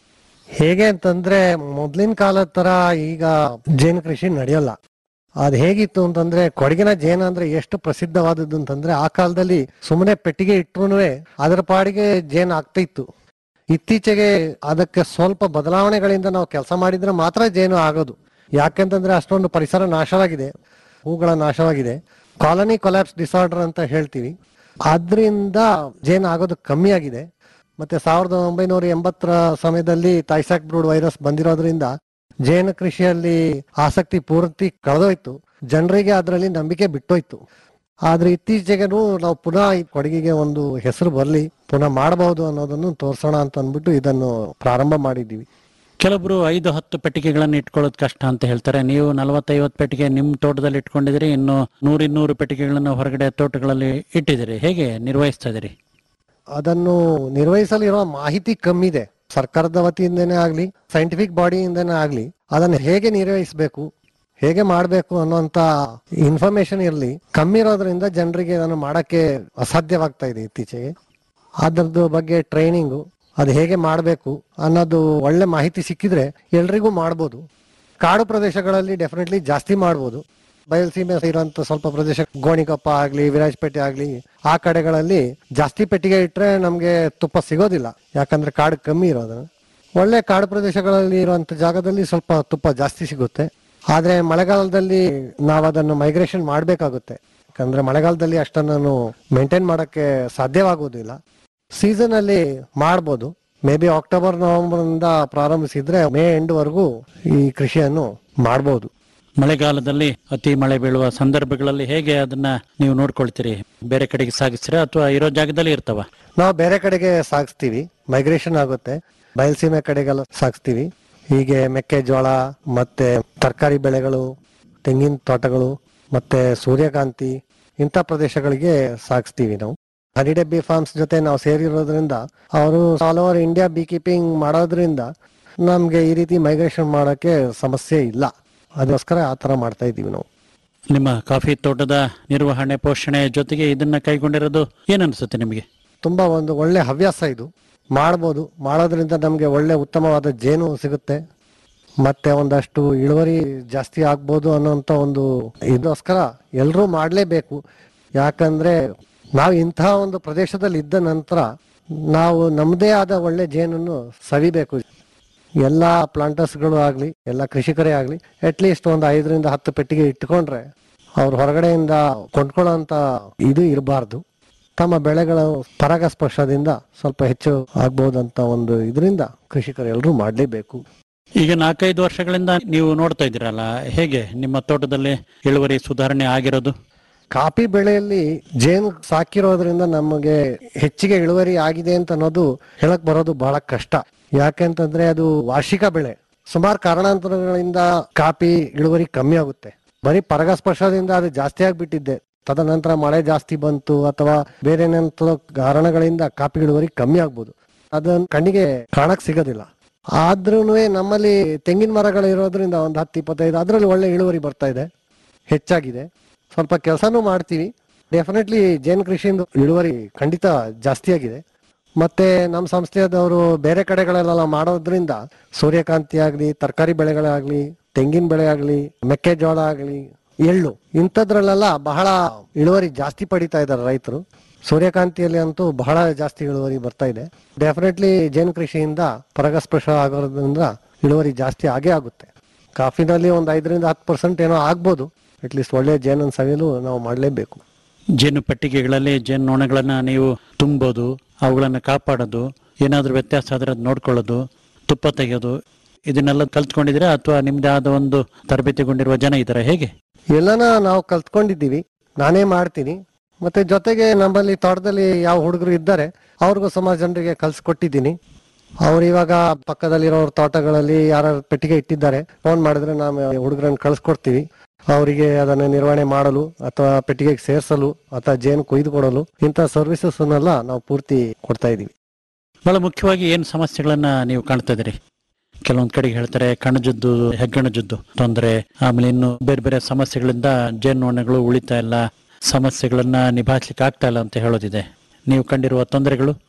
[SPEAKER 10] ಹೇಗೆ ಅಂತಂದ್ರೆ ಮೊದ್ಲಿನ ಕಾಲದ ತರ ಈಗ ಜೇನು ಕೃಷಿ ನಡೆಯಲ್ಲ ಅದ್ ಹೇಗಿತ್ತು ಅಂತಂದ್ರೆ ಕೊಡಗಿನ ಜೇನು ಅಂದ್ರೆ ಎಷ್ಟು ಪ್ರಸಿದ್ಧವಾದದ್ದು ಅಂತಂದ್ರೆ ಆ ಕಾಲದಲ್ಲಿ ಸುಮ್ಮನೆ ಪೆಟ್ಟಿಗೆ ಇಟ್ರು ಅದರ ಪಾಡಿಗೆ ಜೇನು ಆಗ್ತಾ ಇತ್ತು ಇತ್ತೀಚೆಗೆ ಅದಕ್ಕೆ ಸ್ವಲ್ಪ ಬದಲಾವಣೆಗಳಿಂದ ನಾವು ಕೆಲಸ ಮಾಡಿದ್ರೆ ಮಾತ್ರ ಜೇನು ಆಗೋದು ಯಾಕೆಂತಂದ್ರೆ ಅಷ್ಟೊಂದು ಪರಿಸರ ನಾಶವಾಗಿದೆ ಹೂಗಳ ನಾಶವಾಗಿದೆ ಕಾಲನಿ ಕೊಲ್ಯಾಪ್ಸ್ ಡಿಸಾರ್ಡರ್ ಅಂತ ಹೇಳ್ತೀವಿ ಆದ್ರಿಂದ ಜೇನು ಆಗೋದು ಕಮ್ಮಿ ಆಗಿದೆ ಮತ್ತೆ ಸಾವಿರದ ಒಂಬೈನೂರ ಎಂಬತ್ತರ ಸಮಯದಲ್ಲಿ ತೈಸಾಕ್ ಬ್ರೂಡ್ ವೈರಸ್ ಬಂದಿರೋದ್ರಿಂದ ಜೇನು ಕೃಷಿಯಲ್ಲಿ ಆಸಕ್ತಿ ಪೂರ್ತಿ ಕಳೆದೋಯ್ತು ಜನರಿಗೆ ಅದರಲ್ಲಿ ನಂಬಿಕೆ ಬಿಟ್ಟೋಯ್ತು ಆದ್ರೆ ಇತ್ತೀಚೆಗೆನೂ ನಾವು ಪುನಃ ಈ ಕೊಡಗಿಗೆ ಒಂದು ಹೆಸರು ಬರಲಿ ಪುನಃ ಮಾಡಬಹುದು ಅನ್ನೋದನ್ನು ತೋರ್ಸೋಣ ಅಂತ ಅಂದ್ಬಿಟ್ಟು ಇದನ್ನು ಪ್ರಾರಂಭ ಮಾಡಿದ್ದೀವಿ
[SPEAKER 9] ಕೆಲವೊಬ್ರು ಐದು ಹತ್ತು ಪೆಟ್ಟಿಗೆಗಳನ್ನು ಇಟ್ಕೊಳ್ಳೋದು ಕಷ್ಟ ಅಂತ ಹೇಳ್ತಾರೆ ನೀವು ನಲವತ್ತೈವತ್ತು ಪೆಟ್ಟಿಗೆ ನಿಮ್ಮ ತೋಟದಲ್ಲಿ ಇಟ್ಕೊಂಡಿದ್ದೀರಿ ಇನ್ನು ನೂರಿನ್ನೂರು ಪೆಟ್ಟಿಗೆಗಳನ್ನು ಹೊರಗಡೆ ತೋಟಗಳಲ್ಲಿ ಇಟ್ಟಿದ್ದೀರಿ ಹೇಗೆ ನಿರ್ವಹಿಸ್ತಾ ಇದ್ದೀರಿ
[SPEAKER 10] ಅದನ್ನು ನಿರ್ವಹಿಸಲಿರೋ ಮಾಹಿತಿ ಕಮ್ಮಿ ಇದೆ ಸರ್ಕಾರದ ವತಿಯಿಂದನೇ ಆಗ್ಲಿ ಸೈಂಟಿಫಿಕ್ ಬಾಡಿಯಿಂದನೇ ಆಗ್ಲಿ ಅದನ್ನು ಹೇಗೆ ನಿರ್ವಹಿಸಬೇಕು ಹೇಗೆ ಮಾಡಬೇಕು ಅನ್ನೋಂತ ಇನ್ಫಾರ್ಮೇಶನ್ ಇರಲಿ ಕಮ್ಮಿ ಇರೋದ್ರಿಂದ ಜನರಿಗೆ ಅದನ್ನು ಮಾಡಕ್ಕೆ ಅಸಾಧ್ಯವಾಗ್ತಾ ಇದೆ ಇತ್ತೀಚೆಗೆ ಅದ್ರದ್ದು ಬಗ್ಗೆ ಟ್ರೈನಿಂಗು ಅದು ಹೇಗೆ ಮಾಡಬೇಕು ಅನ್ನೋದು ಒಳ್ಳೆ ಮಾಹಿತಿ ಸಿಕ್ಕಿದ್ರೆ ಎಲ್ರಿಗೂ ಮಾಡ್ಬೋದು ಕಾಡು ಪ್ರದೇಶಗಳಲ್ಲಿ ಡೆಫಿನೆಟ್ಲಿ ಜಾಸ್ತಿ ಮಾಡ್ಬೋದು ಬಯಲ್ಸೀಮೆ ಇರುವಂತ ಸ್ವಲ್ಪ ಪ್ರದೇಶ ಗೋಣಿಕೊಪ್ಪ ಆಗ್ಲಿ ವಿರಾಜಪೇಟೆ ಆಗ್ಲಿ ಆ ಕಡೆಗಳಲ್ಲಿ ಜಾಸ್ತಿ ಪೆಟ್ಟಿಗೆ ಇಟ್ರೆ ನಮ್ಗೆ ತುಪ್ಪ ಸಿಗೋದಿಲ್ಲ ಯಾಕಂದ್ರೆ ಕಾಡು ಕಮ್ಮಿ ಇರೋದು ಒಳ್ಳೆ ಕಾಡು ಪ್ರದೇಶಗಳಲ್ಲಿ ಇರುವಂತ ಜಾಗದಲ್ಲಿ ಸ್ವಲ್ಪ ತುಪ್ಪ ಜಾಸ್ತಿ ಸಿಗುತ್ತೆ ಆದ್ರೆ ಮಳೆಗಾಲದಲ್ಲಿ ನಾವು ಅದನ್ನು ಮೈಗ್ರೇಷನ್ ಮಾಡ್ಬೇಕಾಗುತ್ತೆ ಯಾಕಂದ್ರೆ ಮಳೆಗಾಲದಲ್ಲಿ ಅಷ್ಟನ್ನು ಮೇಂಟೈನ್ ಮಾಡಕ್ಕೆ ಸಾಧ್ಯವಾಗುವುದಿಲ್ಲ ಸೀಸನ್ ಅಲ್ಲಿ ಮಾಡ್ಬೋದು ಮೇ ಬಿ ಅಕ್ಟೋಬರ್ ನವೆಂಬರ್ ಇಂದ ಪ್ರಾರಂಭಿಸಿದ್ರೆ ಮೇ ಎಂಡ್ ವರೆಗೂ ಈ ಕೃಷಿಯನ್ನು ಮಾಡ್ಬೋದು
[SPEAKER 9] ಮಳೆಗಾಲದಲ್ಲಿ ಅತಿ ಮಳೆ ಬೀಳುವ ಸಂದರ್ಭಗಳಲ್ಲಿ ಹೇಗೆ ಅದನ್ನ ನೀವು ನೋಡ್ಕೊಳ್ತೀರಿ ಬೇರೆ ಕಡೆಗೆ ಸಾಗಿಸ್ತೀರಾ ಅಥವಾ ಇರೋ ಜಾಗದಲ್ಲಿ ಇರ್ತಾವ
[SPEAKER 10] ನಾವು ಬೇರೆ ಕಡೆಗೆ ಸಾಗಿಸ್ತೀವಿ ಮೈಗ್ರೇಷನ್ ಆಗುತ್ತೆ ಬಯಲ್ಸೀಮೆ ಕಡೆಗೆಲ್ಲ ಸಾಗಿಸ್ತೀವಿ ಹೀಗೆ ಮೆಕ್ಕೆಜೋಳ ಮತ್ತೆ ತರಕಾರಿ ಬೆಳೆಗಳು ತೆಂಗಿನ ತೋಟಗಳು ಮತ್ತೆ ಸೂರ್ಯಕಾಂತಿ ಇಂಥ ಪ್ರದೇಶಗಳಿಗೆ ಸಾಗಿಸ್ತೀವಿ ನಾವು ಹನಿಡೆಬ್ಬಿ ಫಾರ್ಮ್ಸ್ ಜೊತೆ ನಾವು ಸೇರಿರೋದ್ರಿಂದ ಅವರು all over India bee keeping ಮಾಡೋದ್ರಿಂದ ನಮ್ಗೆ ಈ ರೀತಿ ಮೈಗ್ರೇಷನ್ ಮಾಡಕ್ಕೆ ಸಮಸ್ಯೆ ಇಲ್ಲ ಅದಕ್ಕೋಸ್ಕರ ಆ ತರ ಮಾಡ್ತಾ ಇದೀವಿ ನಾವು
[SPEAKER 9] ನಿಮ್ಮ ಕಾಫಿ ತೋಟದ ನಿರ್ವಹಣೆ ಪೋಷಣೆ ಜೊತೆಗೆ ಇದನ್ನ ಕೈಗೊಂಡಿರೋದು ಏನ್ ಅನ್ಸುತ್ತೆ ನಿಮಗೆ
[SPEAKER 10] ತುಂಬಾ ಒಂದು ಒಳ್ಳೆ ಹವ್ಯಾಸ ಇದು ಮಾಡ್ಬೋದು ಮಾಡೋದ್ರಿಂದ ನಮ್ಗೆ ಒಳ್ಳೆ ಉತ್ತಮವಾದ ಜೇನು ಸಿಗುತ್ತೆ ಮತ್ತೆ ಒಂದಷ್ಟು ಇಳುವರಿ ಜಾಸ್ತಿ ಆಗ್ಬೋದು ಅನ್ನೋಂತ ಒಂದು ಇದಕ್ಕೋಸ್ಕರ ಎಲ್ಲರೂ ಮಾಡ್ಲೇಬೇಕು ಯಾಕಂದ್ರೆ ನಾವು ಇಂತಹ ಒಂದು ಪ್ರದೇಶದಲ್ಲಿ ಇದ್ದ ನಂತರ ನಾವು ನಮ್ಮದೇ ಆದ ಒಳ್ಳೆ ಜೇನನ್ನು ಸವಿಬೇಕು ಎಲ್ಲಾ ಪ್ಲಾಂಟರ್ಸ್ಗಳು ಆಗ್ಲಿ ಎಲ್ಲ ಕೃಷಿಕರೇ ಆಗ್ಲಿ ಅಟ್ ಲೀಸ್ಟ್ ಒಂದು ಐದರಿಂದ ಹತ್ತು ಪೆಟ್ಟಿಗೆ ಇಟ್ಕೊಂಡ್ರೆ ಅವ್ರು ಹೊರಗಡೆಯಿಂದ ಕೊಂಡ್ಕೊಳ್ಳೋಂತ ಇದು ಇರಬಾರ್ದು ತಮ್ಮ ಬೆಳೆಗಳ ಪರಾಗಸ್ಪರ್ಶದಿಂದ ಸ್ವಲ್ಪ ಹೆಚ್ಚು ಆಗ್ಬಹುದಂತ ಒಂದು ಇದರಿಂದ ಕೃಷಿಕರು ಎಲ್ಲರೂ ಮಾಡಲೇಬೇಕು
[SPEAKER 9] ಈಗ ನಾಲ್ಕೈದು ವರ್ಷಗಳಿಂದ ನೀವು ನೋಡ್ತಾ ಇದ್ದೀರಲ್ಲ ಹೇಗೆ ನಿಮ್ಮ ತೋಟದಲ್ಲಿ ಇಳುವರಿ ಸುಧಾರಣೆ ಆಗಿರೋದು
[SPEAKER 10] ಕಾಫಿ ಬೆಳೆಯಲ್ಲಿ ಜೇನು ಸಾಕಿರೋದ್ರಿಂದ ನಮಗೆ ಹೆಚ್ಚಿಗೆ ಇಳುವರಿ ಆಗಿದೆ ಅಂತ ಅನ್ನೋದು ಹೇಳಕ್ ಬರೋದು ಬಹಳ ಕಷ್ಟ ಯಾಕೆಂತಂದ್ರೆ ಅದು ವಾರ್ಷಿಕ ಬೆಳೆ ಸುಮಾರು ಕಾರಣಾಂತರಗಳಿಂದ ಕಾಫಿ ಇಳುವರಿ ಕಮ್ಮಿ ಆಗುತ್ತೆ ಬರೀ ಪರಾಗಸ್ಪರ್ಶದಿಂದ ಅದು ಜಾಸ್ತಿ ಆಗ್ಬಿಟ್ಟಿದ್ದೆ ತದನಂತರ ಮಳೆ ಜಾಸ್ತಿ ಬಂತು ಅಥವಾ ಬೇರೆ ಏನಂತ ಕಾರಣಗಳಿಂದ ಕಾಫಿ ಇಳುವರಿ ಕಮ್ಮಿ ಆಗ್ಬೋದು ಅದನ್ನ ಕಣ್ಣಿಗೆ ಕಾಣಕ್ ಸಿಗೋದಿಲ್ಲ ಆದ್ರೂ ನಮ್ಮಲ್ಲಿ ತೆಂಗಿನ ಮರಗಳು ಇರೋದ್ರಿಂದ ಒಂದು ಹತ್ತು ಇಪ್ಪತ್ತೈದು ಅದರಲ್ಲಿ ಒಳ್ಳೆ ಇಳುವರಿ ಬರ್ತಾ ಇದೆ ಹೆಚ್ಚಾಗಿದೆ ಸ್ವಲ್ಪ ಕೆಲಸನೂ ಮಾಡ್ತೀವಿ ಡೆಫಿನೆಟ್ಲಿ ಜೇನು ಕೃಷಿಯಿಂದ ಇಳುವರಿ ಖಂಡಿತ ಜಾಸ್ತಿ ಆಗಿದೆ ಮತ್ತೆ ನಮ್ಮ ಸಂಸ್ಥೆಯದವರು ಬೇರೆ ಕಡೆಗಳೆಲ್ಲ ಮಾಡೋದ್ರಿಂದ ಸೂರ್ಯಕಾಂತಿ ಆಗ್ಲಿ ತರಕಾರಿ ಬೆಳೆಗಳಾಗ್ಲಿ ತೆಂಗಿನ ಬೆಳೆ ಆಗ್ಲಿ ಮೆಕ್ಕೆಜೋಳ ಆಗ್ಲಿ ಎಳ್ಳು ಇಂಥದ್ರಲ್ಲೆಲ್ಲ ಬಹಳ ಇಳುವರಿ ಜಾಸ್ತಿ ಪಡಿತಾ ಇದ್ದಾರೆ ರೈತರು ಸೂರ್ಯಕಾಂತಿಯಲ್ಲಿ ಅಂತೂ ಬಹಳ ಜಾಸ್ತಿ ಇಳುವರಿ ಬರ್ತಾ ಇದೆ ಡೆಫಿನೆಟ್ಲಿ ಜೇನು ಕೃಷಿಯಿಂದ ಪರಾಗಸ್ಪರ್ಶ ಆಗೋದ್ರಿಂದ ಇಳುವರಿ ಜಾಸ್ತಿ ಆಗೇ ಆಗುತ್ತೆ ಕಾಫಿನಲ್ಲಿ ಒಂದು ಐದರಿಂದ ಹತ್ತು ಪರ್ಸೆಂಟ್ ಏನೋ ಆಗ್ಬೋದು ಅಟ್ಲೀಸ್ಟ್ ಒಳ್ಳೆ ಜೇನನ್ನು ಸವಿಯಲು ನಾವು ಮಾಡಲೇಬೇಕು
[SPEAKER 9] ಜೇನು ಪೆಟ್ಟಿಗೆಗಳಲ್ಲಿ ಜೇನು ನೊಣಗಳನ್ನ ನೀವು ತುಂಬೋದು ಅವುಗಳನ್ನ ಕಾಪಾಡೋದು ಏನಾದ್ರೂ ವ್ಯತ್ಯಾಸ ಆದ್ರೆ ಅದ್ ನೋಡ್ಕೊಳ್ಳೋದು ತುಪ್ಪ ತೆಗೆಯೋದು ಇದನ್ನೆಲ್ಲ ಕಲ್ತ್ಕೊಂಡಿದ್ದೀರಾ ಅಥವಾ ನಿಮ್ದೇ ಆದ ಒಂದು ತರಬೇತಿಗೊಂಡಿರುವ ಜನ ಇದ್ದಾರೆ ಹೇಗೆ
[SPEAKER 10] ಎಲ್ಲನ ನಾವು ಕಲ್ತ್ಕೊಂಡಿದ್ದೀವಿ ನಾನೇ ಮಾಡ್ತೀನಿ ಮತ್ತೆ ಜೊತೆಗೆ ನಮ್ಮಲ್ಲಿ ತೋಟದಲ್ಲಿ ಯಾವ ಹುಡುಗರು ಇದ್ದಾರೆ ಅವ್ರಿಗೂ ಸುಮಾರು ಜನರಿಗೆ ಕಲ್ಸ್ಕೊಟ್ಟಿದ್ದೀನಿ ಅವ್ರು ಇವಾಗ ಪಕ್ಕದಲ್ಲಿರೋ ತೋಟಗಳಲ್ಲಿ ಯಾರು ಪೆಟ್ಟಿಗೆ ಇಟ್ಟಿದ್ದಾರೆ ಫೋನ್ ಮಾಡಿದ್ರೆ ನಾವು ಹುಡುಗರನ್ನ ಕಳ್ಸ್ಕೊಡ್ತೀವಿ ಅವರಿಗೆ ಅದನ್ನ ನಿರ್ವಹಣೆ ಮಾಡಲು ಅಥವಾ ಪೆಟ್ಟಿಗೆಗೆ ಸೇರಿಸಲು ಅಥವಾ ಜೇನು ಕೊಯ್ದು ಕೊಡಲು ಇಂಥ ಸರ್ವಿಸಸ್ ಅನ್ನೆಲ್ಲ ನಾವು ಪೂರ್ತಿ ಕೊಡ್ತಾ ಇದೀವಿ
[SPEAKER 9] ಬಹಳ ಮುಖ್ಯವಾಗಿ ಏನು ಸಮಸ್ಯೆಗಳನ್ನ ನೀವು ಕಾಣ್ತಾ ಇದ್ದೀರಿ ಕೆಲವೊಂದ್ ಕಡೆಗೆ ಹೇಳ್ತಾರೆ ಕಣಜದ್ದು ಹೆಗ್ಗಣಜದ್ದು ತೊಂದರೆ ಆಮೇಲೆ ಇನ್ನು ಬೇರೆ ಬೇರೆ ಸಮಸ್ಯೆಗಳಿಂದ ಜೇನುನೊಣಗಳು ಉಳಿತಾ ಇಲ್ಲ ಸಮಸ್ಯೆಗಳನ್ನ ನಿಭಾಯಿಸ್ಲಿಕ್ಕೆ ಆಗ್ತಾ ಇಲ್ಲ ಅಂತ ಹೇಳೋದಿದೆ ನೀವು ಕಂಡಿರುವ ತೊಂದರೆಗಳು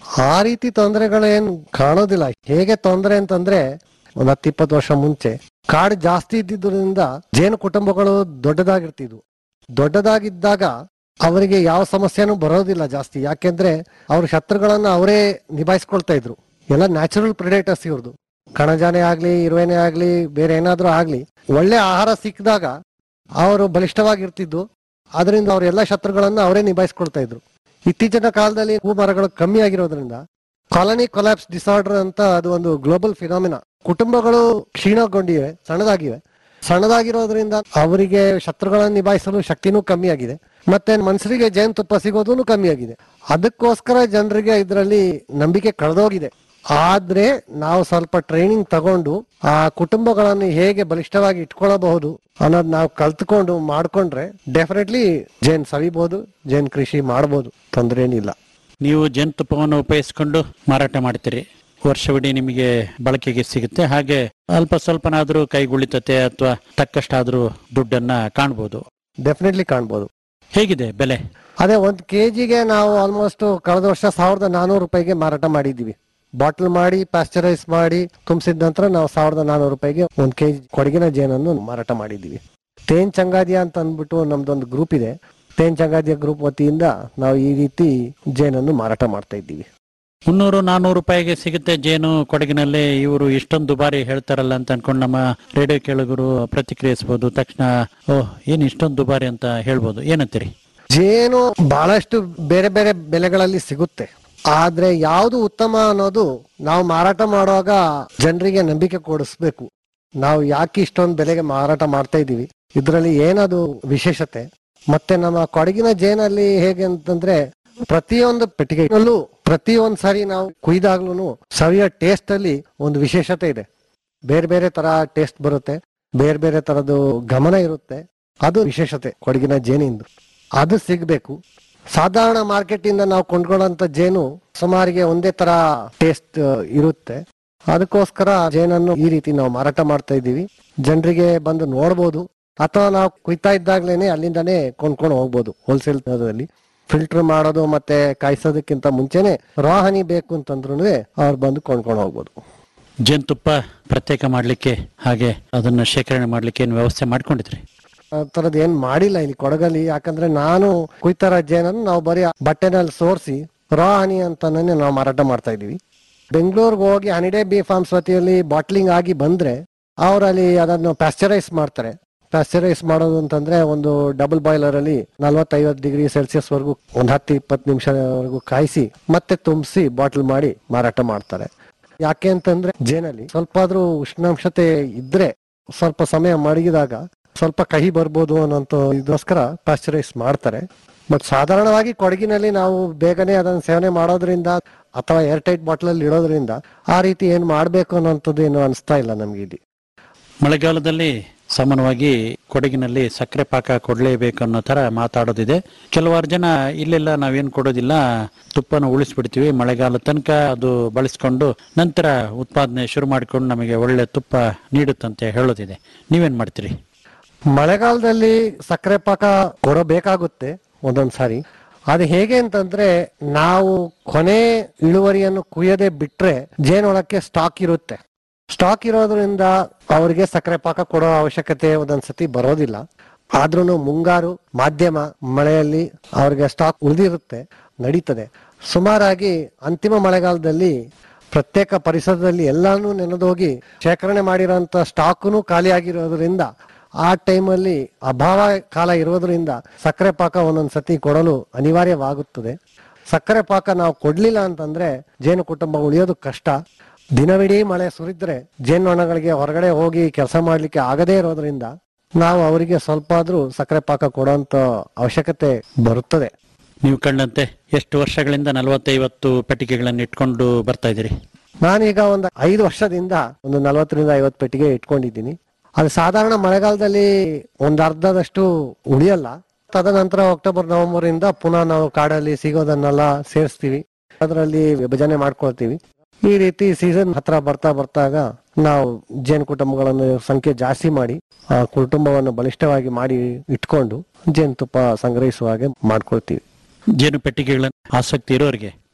[SPEAKER 10] ಆ ರೀತಿ ತೊಂದರೆಗಳೇನ್ ಕಾಣೋದಿಲ್ಲ ಹೇಗೆ ತೊಂದರೆ ಅಂತಂದ್ರೆ ಒಂದ್ ಹತ್ತು ಇಪ್ಪತ್ತು ವರ್ಷ ಮುಂಚೆ ಕಾಡು ಜಾಸ್ತಿ ಇದ್ದಿದ್ದರಿಂದ ಜೇನು ಕುಟುಂಬಗಳು ದೊಡ್ಡದಾಗಿರ್ತಿದ್ವು ದೊಡ್ಡದಾಗಿದ್ದಾಗ ಅವರಿಗೆ ಯಾವ ಸಮಸ್ಯೆನೂ ಬರೋದಿಲ್ಲ ಜಾಸ್ತಿ ಯಾಕೆಂದ್ರೆ ಅವ್ರ ಶತ್ರುಗಳನ್ನ ಅವರೇ ನಿಭಾಯಿಸ್ಕೊಳ್ತಾ ಇದ್ರು ಎಲ್ಲ ನ್ಯಾಚುರಲ್ ಪ್ರಿಡೇಟರ್ಸ್ ಇವ್ರದ್ದು ಕಣಜಾನೆ ಆಗ್ಲಿ ಇರುವೆನೆ ಆಗ್ಲಿ ಬೇರೆ ಏನಾದ್ರೂ ಆಗ್ಲಿ ಒಳ್ಳೆ ಆಹಾರ ಸಿಕ್ಕಿದಾಗ ಅವರು ಬಲಿಷ್ಠವಾಗಿರ್ತಿದ್ದು ಅದರಿಂದ ಅವ್ರ ಎಲ್ಲ ಶತ್ರುಗಳನ್ನ ಅವರೇ ನಿಭಾಯಿಸ್ಕೊಳ್ತಾ ಇದ್ರು ಇತ್ತೀಚಿನ ಕಾಲದಲ್ಲಿ ಹೂ ಮರಗಳು ಕಮ್ಮಿ ಆಗಿರೋದ್ರಿಂದ ಕಾಲನಿ ಕೊಲಾಪ್ಸ್ ಡಿಸಾರ್ಡರ್ ಅಂತ ಅದು ಒಂದು ಗ್ಲೋಬಲ್ ಫಿನಾಮಿನ ಕುಟುಂಬಗಳು ಕ್ಷೀಣಗೊಂಡಿವೆ ಸಣ್ಣದಾಗಿವೆ ಸಣ್ಣದಾಗಿರೋದ್ರಿಂದ ಅವರಿಗೆ ಶತ್ರುಗಳನ್ನು ನಿಭಾಯಿಸಲು ಶಕ್ತಿನೂ ಕಮ್ಮಿ ಆಗಿದೆ ಮತ್ತೆ ಮನುಷ್ಯರಿಗೆ ಜೇನುತುಪ್ಪ ಸಿಗೋದೂ ಕಮ್ಮಿ ಆಗಿದೆ ಅದಕ್ಕೋಸ್ಕರ ಜನರಿಗೆ ಇದರಲ್ಲಿ ನಂಬಿಕೆ ಕಳೆದೋಗಿದೆ ಆದ್ರೆ ನಾವು ಸ್ವಲ್ಪ ಟ್ರೈನಿಂಗ್ ತಗೊಂಡು ಆ ಕುಟುಂಬಗಳನ್ನು ಹೇಗೆ ಬಲಿಷ್ಠವಾಗಿ ಇಟ್ಕೊಳ್ಳಬಹುದು ಅನ್ನೋದು ನಾವು ಕಲ್ತ್ಕೊಂಡು ಮಾಡ್ಕೊಂಡ್ರೆ ಡೆಫಿನೆಟ್ಲಿ ಜೇನ್ ಸವಿಬಹುದು ಜೇನ್ ಕೃಷಿ ಮಾಡಬಹುದು ತೊಂದರೆ ಏನಿಲ್ಲ
[SPEAKER 9] ನೀವು ಜೇನುತುಪ್ಪವನ್ನು ಉಪಯೋಗಿಸ್ಕೊಂಡು ಮಾರಾಟ ಮಾಡ್ತೀರಿ ವರ್ಷವಿಡೀ ನಿಮಗೆ ಬಳಕೆಗೆ ಸಿಗುತ್ತೆ ಹಾಗೆ ಅಲ್ಪ ಸ್ವಲ್ಪನಾದ್ರೂ ಕೈಗುಳಿತತೆ ಅಥವಾ ತಕ್ಕಷ್ಟಾದ್ರೂ ದುಡ್ಡನ್ನ ಕಾಣ್ಬೋದು
[SPEAKER 10] ಡೆಫಿನೆಟ್ಲಿ ಕಾಣ್ಬೋದು
[SPEAKER 9] ಹೇಗಿದೆ ಬೆಲೆ
[SPEAKER 10] ಅದೇ ಒಂದ್ ಕೆಜಿಗೆ ನಾವು ಆಲ್ಮೋಸ್ಟ್ ಕಳೆದ ವರ್ಷ ಸಾವಿರದ ನಾನೂರು ರೂಪಾಯಿಗೆ ಮಾರಾಟ ಮಾಡಿದ್ದೀವಿ ಬಾಟಲ್ ಮಾಡಿ ಪ್ಯಾಸ್ಚರೈಸ್ ಮಾಡಿ ತುಂಬಿಸಿದ ನಂತರ ನಾವು ಸಾವಿರದ ನಾನೂರು ರೂಪಾಯಿಗೆ ಒಂದ್ ಕೆಜಿ ಕೊಡಗಿನ ಜೇನನ್ನು ಮಾರಾಟ ಮಾಡಿದ್ದೀವಿ ತೇನ್ ಚಂಗಾದಿಯ ಅಂತ ಅಂದ್ಬಿಟ್ಟು ನಮ್ದೊಂದು ಗ್ರೂಪ್ ಇದೆ ತೇನ್ ಚಂಗಾದಿಯ ಗ್ರೂಪ್ ವತಿಯಿಂದ ನಾವು ಈ ರೀತಿ ಜೇನನ್ನು ಮಾರಾಟ ಮಾಡ್ತಾ ಇದ್ದೀವಿ
[SPEAKER 9] ಮುನ್ನೂರು ನಾನೂರು ರೂಪಾಯಿಗೆ ಸಿಗುತ್ತೆ ಜೇನು ಕೊಡಗಿನಲ್ಲಿ ಇವರು ಇಷ್ಟೊಂದು ದುಬಾರಿ ಹೇಳ್ತಾರಲ್ಲ ಅಂತ ಅನ್ಕೊಂಡು ನಮ್ಮ ರೇಡಿಯೋ ಕೇಳುಗರು ಪ್ರತಿಕ್ರಿಯಿಸಬಹುದು ತಕ್ಷಣ ಓಹ್ ಏನ್ ಇಷ್ಟೊಂದು ದುಬಾರಿ ಅಂತ ಹೇಳ್ಬೋದು ಏನಂತೀರಿ
[SPEAKER 10] ಜೇನು ಬಹಳಷ್ಟು ಬೇರೆ ಬೇರೆ ಬೆಲೆಗಳಲ್ಲಿ ಸಿಗುತ್ತೆ ಆದ್ರೆ ಯಾವುದು ಉತ್ತಮ ಅನ್ನೋದು ನಾವು ಮಾರಾಟ ಮಾಡುವಾಗ ಜನರಿಗೆ ನಂಬಿಕೆ ಕೊಡಿಸ್ಬೇಕು ನಾವು ಯಾಕೆ ಇಷ್ಟೊಂದು ಬೆಲೆಗೆ ಮಾರಾಟ ಮಾಡ್ತಾ ಇದ್ದೀವಿ ಇದರಲ್ಲಿ ಏನದು ವಿಶೇಷತೆ ಮತ್ತೆ ನಮ್ಮ ಕೊಡಗಿನ ಜೇನಲ್ಲಿ ಹೇಗೆ ಅಂತಂದ್ರೆ ಪ್ರತಿಯೊಂದು ಪೆಟ್ಟಿಗೆಯಲ್ಲೂ ಪ್ರತಿಯೊಂದ್ ಸಾರಿ ನಾವು ಕುಯ್ದಾಗ್ಲೂ ಸವಿಯ ಟೇಸ್ಟ್ ಅಲ್ಲಿ ಒಂದು ವಿಶೇಷತೆ ಇದೆ ಬೇರೆ ಬೇರೆ ತರ ಟೇಸ್ಟ್ ಬರುತ್ತೆ ಬೇರೆ ಬೇರೆ ತರದ್ದು ಗಮನ ಇರುತ್ತೆ ಅದು ವಿಶೇಷತೆ ಕೊಡಗಿನ ಜೇನಿಂದು ಅದು ಸಿಗ್ಬೇಕು ಸಾಧಾರಣ ಮಾರ್ಕೆಟ್ ಇಂದ ನಾವು ಕೊಂಡ್ಕೊಳ್ಳೋಂತ ಜೇನು ಸುಮಾರಿಗೆ ಒಂದೇ ತರ ಟೇಸ್ಟ್ ಇರುತ್ತೆ ಅದಕ್ಕೋಸ್ಕರ ಜೇನನ್ನು ಈ ರೀತಿ ನಾವು ಮಾರಾಟ ಮಾಡ್ತಾ ಇದ್ದೀವಿ ಜನರಿಗೆ ಬಂದು ನೋಡ್ಬೋದು ಅಥವಾ ನಾವು ಕುಯ್ತಾ ಇದ್ದಾಗ್ಲೇನೆ ಅಲ್ಲಿಂದಾನೇ ಕೊಂಡ್ಕೊಂಡು ಹೋಗ್ಬೋದು ಹೋಲ್ಸೇಲ್ ದರದಲ್ಲಿ ಫಿಲ್ಟರ್ ಮಾಡೋದು ಮತ್ತೆ ಕಾಯಿಸೋದಕ್ಕಿಂತ ಮುಂಚೆನೆ ರಾ ಹನಿ ಬೇಕು ಅಂತಂದ್ರೂ ಅವ್ರು ಬಂದು ಕೊಂಡ್ಕೊಂಡು ಹೋಗ್ಬೋದು
[SPEAKER 9] ಜೇನುತುಪ್ಪ ಪ್ರತ್ಯೇಕ ಮಾಡ್ಲಿಕ್ಕೆ ಹಾಗೆ ಅದನ್ನ ಶೇಖರಣೆ ಮಾಡ್ಲಿಕ್ಕೆ ಏನು ವ್ಯವಸ್ಥೆ ಮಾಡ್ಕೊಂಡಿದ್ರಿ
[SPEAKER 10] ಆ ತರದ್ ಏನ್ ಮಾಡಿಲ್ಲ ಇಲ್ಲಿ ಕೊಡಗಲ್ಲಿ ಯಾಕಂದ್ರೆ ನಾನು ಕುಯ್ತಾರ ಜೇನನ್ನು ನಾವು ಬರೀ ಬಟ್ಟೆನಲ್ಲಿ ಸೋರಿಸಿ ರಾ ಹನಿ ಅಂತಾನೆ ನಾವು ಮಾರಾಟ ಮಾಡ್ತಾ ಇದೀವಿ ಬೆಂಗಳೂರಿಗೆ ಹೋಗಿ ಹನಿಡೇ ಬಿ ಫಾರ್ಮ್ಸ್ ವತಿಯಲ್ಲಿ ಬಾಟ್ಲಿಂಗ್ ಆಗಿ ಬಂದ್ರೆ ಅವರಲ್ಲಿ ಅದನ್ನು ಪ್ಯಾಸ್ಚರೈಸ್ ಮಾಡ್ತಾರೆ ಪ್ಯಾಸ್ಚರೈಸ್ ಮಾಡೋದು ಅಂತಂದ್ರೆ ಒಂದು ಡಬಲ್ ಬಾಯ್ಲರ್ ಅಲ್ಲಿ ನಲ್ವತ್ತೈವತ್ತು ಡಿಗ್ರಿ ಸೆಲ್ಸಿಯಸ್ ವರೆಗೂ ಒಂದ್ ಹತ್ತು ಇಪ್ಪತ್ತು ನಿಮಿಷವರೆಗೂ ಕಾಯಿಸಿ ಮತ್ತೆ ತುಂಬಿಸಿ ಬಾಟ್ಲ್ ಮಾಡಿ ಮಾರಾಟ ಮಾಡ್ತಾರೆ ಯಾಕೆ ಅಂತಂದ್ರೆ ಜೇನಲ್ಲಿ ಸ್ವಲ್ಪ ಆದ್ರೂ ಉಷ್ಣಾಂಶತೆ ಇದ್ರೆ ಸ್ವಲ್ಪ ಸಮಯ ಮಡಗಿದಾಗ ಸ್ವಲ್ಪ ಕಹಿ ಬರ್ಬೋದು ಅನ್ನೋಂತ ಇದಕ್ಕೋಸ್ಕರ ಪಾಶ್ಚರೈಸ್ ಮಾಡ್ತಾರೆ ಬಟ್ ಸಾಧಾರಣವಾಗಿ ಕೊಡಗಿನಲ್ಲಿ ನಾವು ಬೇಗನೆ ಅದನ್ನ ಸೇವನೆ ಮಾಡೋದ್ರಿಂದ ಅಥವಾ ಏರ್ ಟೈಟ್ ಬಾಟಲ್ ಅಲ್ಲಿ ಇಡೋದ್ರಿಂದ ಆ ರೀತಿ ಏನ್ ಮಾಡ್ಬೇಕು ಅನ್ನೋಂಥದ್ದು ಏನು ಅನಿಸ್ತಾ ಇಲ್ಲ ನಮ್ಗೆ ಇಲ್ಲಿ
[SPEAKER 9] ಮಳೆಗಾಲದಲ್ಲಿ ಸಾಮಾನ್ಯವಾಗಿ ಕೊಡಗಿನಲ್ಲಿ ಸಕ್ಕರೆ ಪಾಕ ಕೊಡ್ಲೇಬೇಕು ಅನ್ನೋ ತರ ಮಾತಾಡೋದಿದೆ ಕೆಲವಾರು ಜನ ಇಲ್ಲೆಲ್ಲ ನಾವೇನ್ ಕೊಡೋದಿಲ್ಲ ತುಪ್ಪನ ಉಳಿಸ್ಬಿಡ್ತೀವಿ ಮಳೆಗಾಲ ತನಕ ಅದು ಬಳಸ್ಕೊಂಡು ನಂತರ ಉತ್ಪಾದನೆ ಶುರು ಮಾಡ್ಕೊಂಡು ನಮಗೆ ಒಳ್ಳೆ ತುಪ್ಪ ನೀಡುತ್ತಂತೆ ಹೇಳೋದಿದೆ ನೀವೇನ್ ಮಾಡ್ತೀರಿ
[SPEAKER 10] ಮಳೆಗಾಲದಲ್ಲಿ ಸಕ್ಕರೆ ಪಾಕ ಕೊಡಬೇಕಾಗುತ್ತೆ ಒಂದೊಂದ್ ಸಾರಿ ಅದು ಹೇಗೆ ಅಂತಂದ್ರೆ ನಾವು ಕೊನೆ ಇಳುವರಿಯನ್ನು ಕುಯ್ಯದೆ ಬಿಟ್ರೆ ಜೇನೊಳಕ್ಕೆ ಸ್ಟಾಕ್ ಇರುತ್ತೆ ಸ್ಟಾಕ್ ಇರೋದ್ರಿಂದ ಅವರಿಗೆ ಸಕ್ಕರೆ ಪಾಕ ಕೊಡೋ ಅವಶ್ಯಕತೆ ಒಂದೊಂದ್ಸತಿ ಬರೋದಿಲ್ಲ ಆದ್ರೂ ಮುಂಗಾರು ಮಾಧ್ಯಮ ಮಳೆಯಲ್ಲಿ ಅವ್ರಿಗೆ ಸ್ಟಾಕ್ ಉಳಿದಿರುತ್ತೆ ನಡೀತದೆ ಸುಮಾರಾಗಿ ಅಂತಿಮ ಮಳೆಗಾಲದಲ್ಲಿ ಪ್ರತ್ಯೇಕ ಪರಿಸರದಲ್ಲಿ ಎಲ್ಲಾನು ನೆನೆದೋಗಿ ಶೇಖರಣೆ ಮಾಡಿರೋಂತ ಸ್ಟಾಕ್ನು ಖಾಲಿ ಆಗಿರೋದ್ರಿಂದ ಆ ಟೈಮಲ್ಲಿ ಅಭಾವ ಕಾಲ ಇರೋದ್ರಿಂದ ಸಕ್ಕರೆ ಪಾಕ ಒಂದೊಂದ್ಸತಿ ಕೊಡಲು ಅನಿವಾರ್ಯವಾಗುತ್ತದೆ ಸಕ್ಕರೆ ಪಾಕ ನಾವು ಕೊಡ್ಲಿಲ್ಲ ಅಂತಂದ್ರೆ ಜೇನು ಕುಟುಂಬ ಉಳಿಯೋದು ಕಷ್ಟ ದಿನವಿಡೀ ಮಳೆ ಸುರಿದ್ರೆ ಜೇನುನೊಣಗಳಿಗೆ ಹೊರಗಡೆ ಹೋಗಿ ಕೆಲಸ ಮಾಡ್ಲಿಕ್ಕೆ ಆಗದೇ ಇರೋದ್ರಿಂದ ನಾವು ಅವರಿಗೆ ಸ್ವಲ್ಪ ಆದ್ರೂ ಸಕ್ಕರೆ ಪಾಕ ಕೊಡುವಂತ ಅವಶ್ಯಕತೆ ಬರುತ್ತದೆ
[SPEAKER 9] ನೀವು ಕಂಡಂತೆ ಎಷ್ಟು ವರ್ಷಗಳಿಂದ ನಲವತ್ತೈವತ್ತು ಪೆಟ್ಟಿಗೆಗಳನ್ನು ಇಟ್ಕೊಂಡು ಬರ್ತಾ ಇದ್ದೀರಿ
[SPEAKER 10] ನಾನೀಗ ಒಂದು ಐದು ವರ್ಷದಿಂದ ಒಂದು ನಲವತ್ತರಿಂದ ಐವತ್ತು ಪೆಟ್ಟಿಗೆ ಇಟ್ಕೊಂಡಿದ್ದೀನಿ ಅದು ಸಾಧಾರಣ ಮಳೆಗಾಲದಲ್ಲಿ ಒಂದು ಅರ್ಧದಷ್ಟು ಉಳಿಯಲ್ಲ ತದನಂತರ ಅಕ್ಟೋಬರ್ ನವೆಂಬರ್ ಇಂದ ಪುನಃ ನಾವು ಕಾಡಲ್ಲಿ ಸಿಗೋದನ್ನೆಲ್ಲ ಸೇರಿಸ್ತೀವಿ ಅದರಲ್ಲಿ ವಿಭಜನೆ ಮಾಡ್ಕೊಳ್ತೀವಿ ಈ ರೀತಿ ಸೀಸನ್ ಹತ್ರ ಬರ್ತಾ ಬರ್ತಾಗ ನಾವು ಜೇನು ಕುಟುಂಬಗಳನ್ನು ಸಂಖ್ಯೆ ಜಾಸ್ತಿ ಮಾಡಿ ಆ ಕುಟುಂಬವನ್ನು ಬಲಿಷ್ಠವಾಗಿ ಮಾಡಿ ಇಟ್ಕೊಂಡು ಜೇನುತುಪ್ಪ ಸಂಗ್ರಹಿಸುವ ಹಾಗೆ ಮಾಡ್ಕೊಳ್ತೀವಿ
[SPEAKER 9] ಜೇನು ಪೆಟ್ಟಿಗೆಗಳ ಆಸಕ್ತಿ ಇರೋರಿಗೆ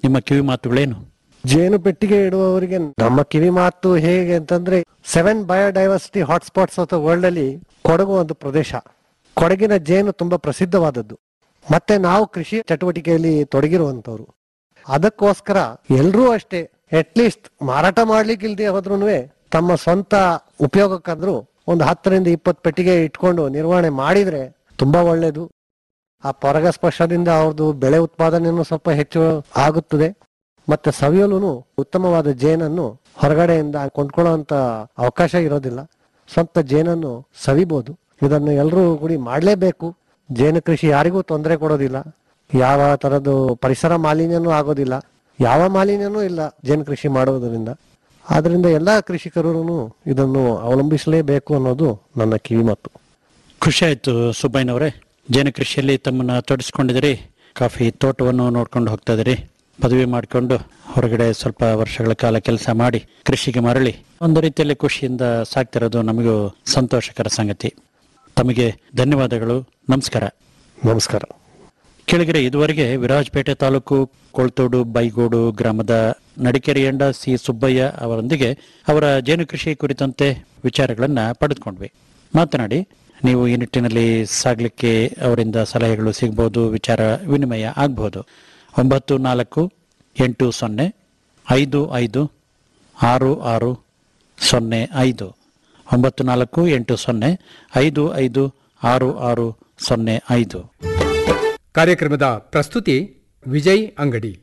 [SPEAKER 9] ನಿಮ್ಮ ಕಿವಿ ಮಾತುಗಳೇನು
[SPEAKER 10] ಜೇನು ಪೆಟ್ಟಿಗೆ ಇಡುವವರಿಗೆ ನಮ್ಮ ಕಿವಿ ಮಾತು ಹೇಗೆ ಅಂತಂದ್ರೆ seven biodiversity hotspots of the world ಅಲ್ಲಿ ಕೊಡಗು ಒಂದು ಪ್ರದೇಶ ಕೊಡಗಿನ ಜೇನು ತುಂಬಾ ಪ್ರಸಿದ್ಧವಾದದ್ದು ಮತ್ತೆ ನಾವು ಕೃಷಿ ಚಟುವಟಿಕೆಯಲ್ಲಿ ತೊಡಗಿರುವಂತವ್ರು ಅದಕ್ಕೋಸ್ಕರ ಎಲ್ರೂ ಅಷ್ಟೇ ಅಟ್ಲೀಸ್ಟ್ ಮಾರಾಟ ಮಾಡ್ಲಿಕ್ಕೆ ಇಲ್ದೆ ಹೋದ್ರೂ ತಮ್ಮ ಸ್ವಂತ ಉಪಯೋಗಕ್ಕಾದ್ರೂ ಒಂದು ಹತ್ತರಿಂದ ಇಪ್ಪತ್ತು ಪೆಟ್ಟಿಗೆ ಇಟ್ಕೊಂಡು ನಿರ್ವಹಣೆ ಮಾಡಿದ್ರೆ ತುಂಬಾ ಒಳ್ಳೇದು ಆ ಪರಾಗಸ್ಪರ್ಶದಿಂದ ಅವ್ರದ್ದು ಬೆಳೆ ಉತ್ಪಾದನೆಯನ್ನು ಸ್ವಲ್ಪ ಹೆಚ್ಚು ಆಗುತ್ತದೆ ಮತ್ತೆ ಸವಿಯಲು ಉತ್ತಮವಾದ ಜೇನನ್ನು ಹೊರಗಡೆಯಿಂದ ಕೊಂಡ್ಕೊಳ್ಳುವಂತ ಅವಕಾಶ ಇರೋದಿಲ್ಲ ಸ್ವಂತ ಜೇನನ್ನು ಸವಿಬಹುದು ಇದನ್ನು ಎಲ್ಲರೂ ಕೂಡಿ ಮಾಡಲೇಬೇಕು ಜೇನು ಕೃಷಿ ಯಾರಿಗೂ ತೊಂದರೆ ಕೊಡೋದಿಲ್ಲ ಯಾವ ತರದ್ದು ಪರಿಸರ ಮಾಲಿನ್ಯನೂ ಆಗೋದಿಲ್ಲ ಯಾವ ಮಾಲಿನ್ಯನೂ ಇಲ್ಲ ಜೇನು ಕೃಷಿ ಮಾಡುವುದರಿಂದ ಆದ್ರಿಂದ ಎಲ್ಲಾ ಕೃಷಿಕರು ಇದನ್ನು ಅವಲಂಬಿಸಲೇಬೇಕು ಅನ್ನೋದು ನನ್ನ ಕಿವಿಮಾತು
[SPEAKER 9] ಖುಷಿ ಆಯ್ತು ಸುಬ್ಬಯ್ಯನವರೇ ಜೇನು ಕೃಷಿಯಲ್ಲಿ ತಮ್ಮನ್ನ ತೊಡಸ್ಕೊಂಡಿದ್ದೀರಿ ಕಾಫಿ ತೋಟವನ್ನು ನೋಡ್ಕೊಂಡು ಹೋಗ್ತಾ ಇದ್ದೀರಿ ಪದವಿ ಮಾಡಿಕೊಂಡು ಹೊರಗಡೆ ಸ್ವಲ್ಪ ವರ್ಷಗಳ ಕಾಲ ಕೆಲಸ ಮಾಡಿ ಕೃಷಿಗೆ ಮರಳಿ ಒಂದು ರೀತಿಯಲ್ಲಿ ಖುಷಿಯಿಂದ ಸಾಕ್ತಿರೋದು ನಮಗೂ ಸಂತೋಷಕರ ಸಂಗತಿ ತಮಗೆ ಧನ್ಯವಾದಗಳು ನಮಸ್ಕಾರ
[SPEAKER 10] ನಮಸ್ಕಾರ
[SPEAKER 9] ಕೆಳಗರೆ ಇದುವರೆಗೆ ವಿರಾಜಪೇಟೆ ತಾಲೂಕು ಕೊಳ್ತೋಡು ಬೈಗೋಡು ಗ್ರಾಮದ ನಡಿಕೆರೆಯಂಡ ಸಿ ಸುಬ್ಬಯ್ಯ ಅವರೊಂದಿಗೆ ಅವರ ಜೇನು ಕೃಷಿ ಕುರಿತಂತೆ ವಿಚಾರಗಳನ್ನ ಪಡೆದುಕೊಂಡ್ವಿ ಮಾತನಾಡಿ ನೀವು ಈ ನಿಟ್ಟಿನಲ್ಲಿ ಸಾಗ್ಲಿಕ್ಕೆ ಅವರಿಂದ ಸಲಹೆಗಳು ಸಿಗಬಹುದು ವಿಚಾರ ವಿನಿಮಯ ಆಗಬಹುದು ಒಂಬತ್ತು ನಾಲ್ಕು ಎಂಟು ಸೊನ್ನೆ ಐದು ಐದು ಆರು ಆರು ಸೊನ್ನೆ ಐದು ಒಂಬತ್ತು ನಾಲ್ಕು ಎಂಟು ಸೊನ್ನೆ ಐದು ಐದು ಆರು ಆರು ಸೊನ್ನೆ ಐದು
[SPEAKER 11] ಕಾರ್ಯಕ್ರಮದ ಪ್ರಸ್ತುತಿ ವಿಜಯ್ ಅಂಗಡಿ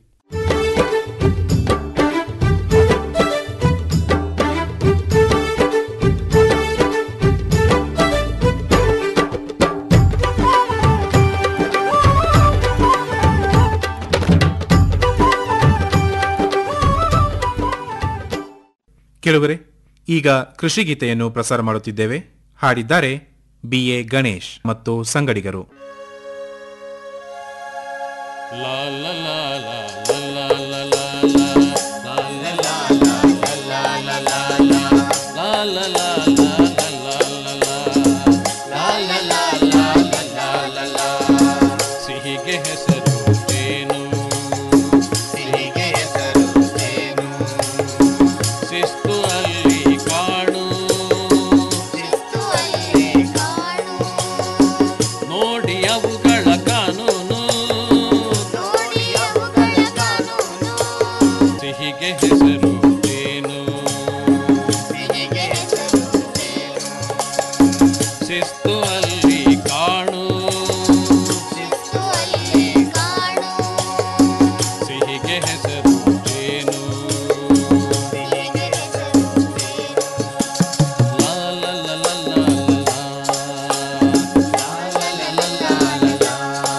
[SPEAKER 12] ಕೇಳುಗರೆ ಈಗ ಕೃಷಿ ಗೀತೆಯನ್ನು ಪ್ರಸಾರ ಮಾಡುತ್ತಿದ್ದೇವೆ ಹಾಡಿದ್ದಾರೆ ಬಿ ಎ ಗಣೇಶ್ ಮತ್ತು ಸಂಗಡಿಗರು
[SPEAKER 13] ಸಿಹಿಗೆ ಹೆಸರು ಜೇನು ಸಿಹಿಗೆ ಹೆಸರು ಜೇನು ಶಿಸ್ತು ಅಲ್ಲಿ ಕಾಣು ಶಿಸ್ತು ಅಲ್ಲಿ ಕಾಣು ನೋಡಿ ಅವುಗಳ ಕಾನೂನು ನೋಡಿ ಅವುಗಳ ಕಾನೂನು ಸಿಹಿಗೆ ಹೆಸರು ಜೇನು ಸಿಹಿಗೆ ಹೆಸರು ಜೇನು ಶಿಸ್ತು ಅಲ್ಲಿ ಕಾಣು ಶಿಸ್ತು ಅಲ್ಲಿ ಕಾಣು ಸಿಹಿಗೆ ಹೆಸರು ಜೇನು ಸಿಹಿಗೆ ಹೆಸರು ಜೇನು ಲಾ ಲಾ ಲಾ ಲಾ ಲಾ ಲಾ ಲಾ ಲಾ ಲಾ ಲಾ ಲಾ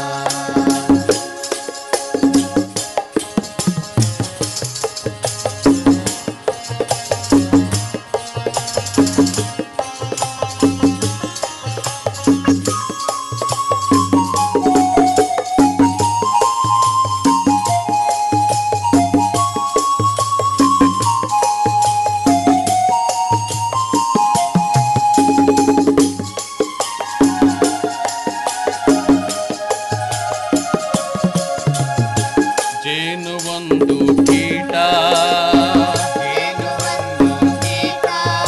[SPEAKER 13] ಜೇನು ಒಂದು ಕೀಟ ಜೇನು ಒಂದು ಕೀಟ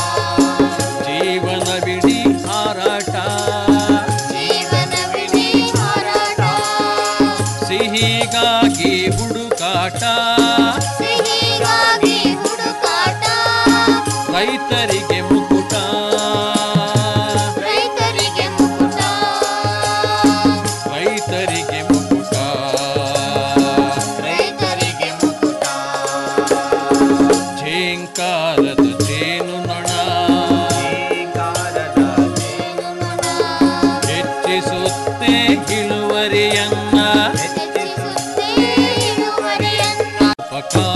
[SPEAKER 13] ಜೀವನವಿಡೀ ಹಾರಾಟ ಜೀವನವಿಡೀ ಹಾರಾಟ ಸಿಹಿಗಾಗಿ ಹುಡುಕಾಟ ಸಿಹಿಗಾಗಿ ಹುಡುಕಾಟ ರೈತರಿಗೆ ಮುಕುಟ ರೈತರಿಗೆ ಮುಕುಟ ರೈತರಿಗೆ ಮುಕುಟ ರೈತರಿಗೆ ಮುಕುಟ ಝೇಂಕಾರದ ಜೇನು ನೊಣ ಹೆಚ್ಚಿಸುತ್ತೆ ಇಳುವರಿಯನ್ನ ಉಪಕಾರ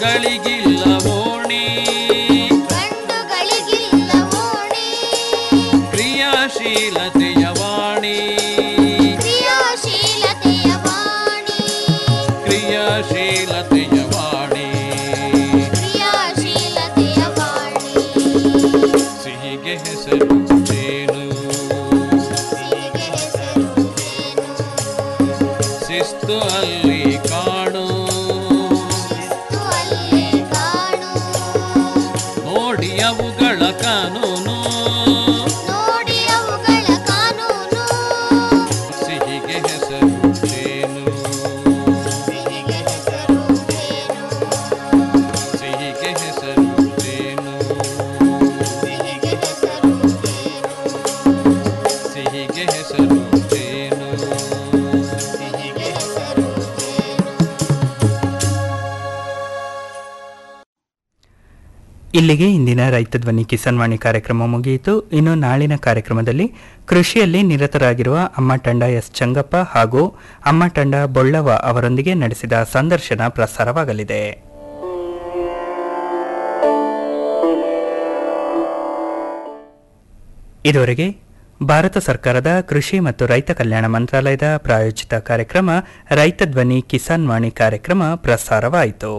[SPEAKER 13] ಗಂಡುಗಳಿಗಿಲ್ಲ ಓಣಿ ಕ್ರಿಯಾಶೀಲತೆಯ ವಾಣಿ ಕ್ರಿಯಾಶೀಲತೆಯ ವಾಣಿ ಸಿಹಿಗೆ ಹೆಸರು ಜೇನು ಶಿಸ್ತು ಅಲ್ಲಿ ಕಾಣು ನೋಡಿ ಅವುಗಳ ಕಾನೂನು ಸಿಹಿಗೆ ಹೆಸರು ಜೇನು ಸಿಹಿಗೆ ಹೆಸರು ಜೇನು ಸಿಹಿಗೆ ಹೆಸರು ಜೇನು
[SPEAKER 8] ಇಲ್ಲಿಗೆ ಇಂದಿನ ರೈತ ಧ್ವನಿ ಕಿಸಾನ್ ವಾಣಿ ಕಾರ್ಯಕ್ರಮ ಮುಗಿಯಿತು ಇನ್ನು ನಾಳಿನ ಕಾರ್ಯಕ್ರಮದಲ್ಲಿ ಕೃಷಿಯಲ್ಲಿ ನಿರತರಾಗಿರುವ ಅಮ್ಮ ತಂಡ ಎಸ್ ಚಂಗಪ್ಪ ಹಾಗೂ ಅಮ್ಮ ತಂಡ ಬೊಳ್ಳವ ಅವರೊಂದಿಗೆ ನಡೆಸಿದ ಸಂದರ್ಶನ ಪ್ರಸಾರವಾಗಲಿದೆ ಇದುವರೆಗೆ ಭಾರತ ಸರ್ಕಾರದ ಕೃಷಿ ಮತ್ತು ರೈತ ಕಲ್ಯಾಣ ಮಂತ್ರಾಲಯದ ಪ್ರಾಯೋಜಿತ ಕಾರ್ಯಕ್ರಮ ರೈತ ಧ್ವನಿ ಕಿಸಾನ್ ವಾಣಿ ಕಾರ್ಯಕ್ರಮ ಪ್ರಸಾರವಾಯಿತು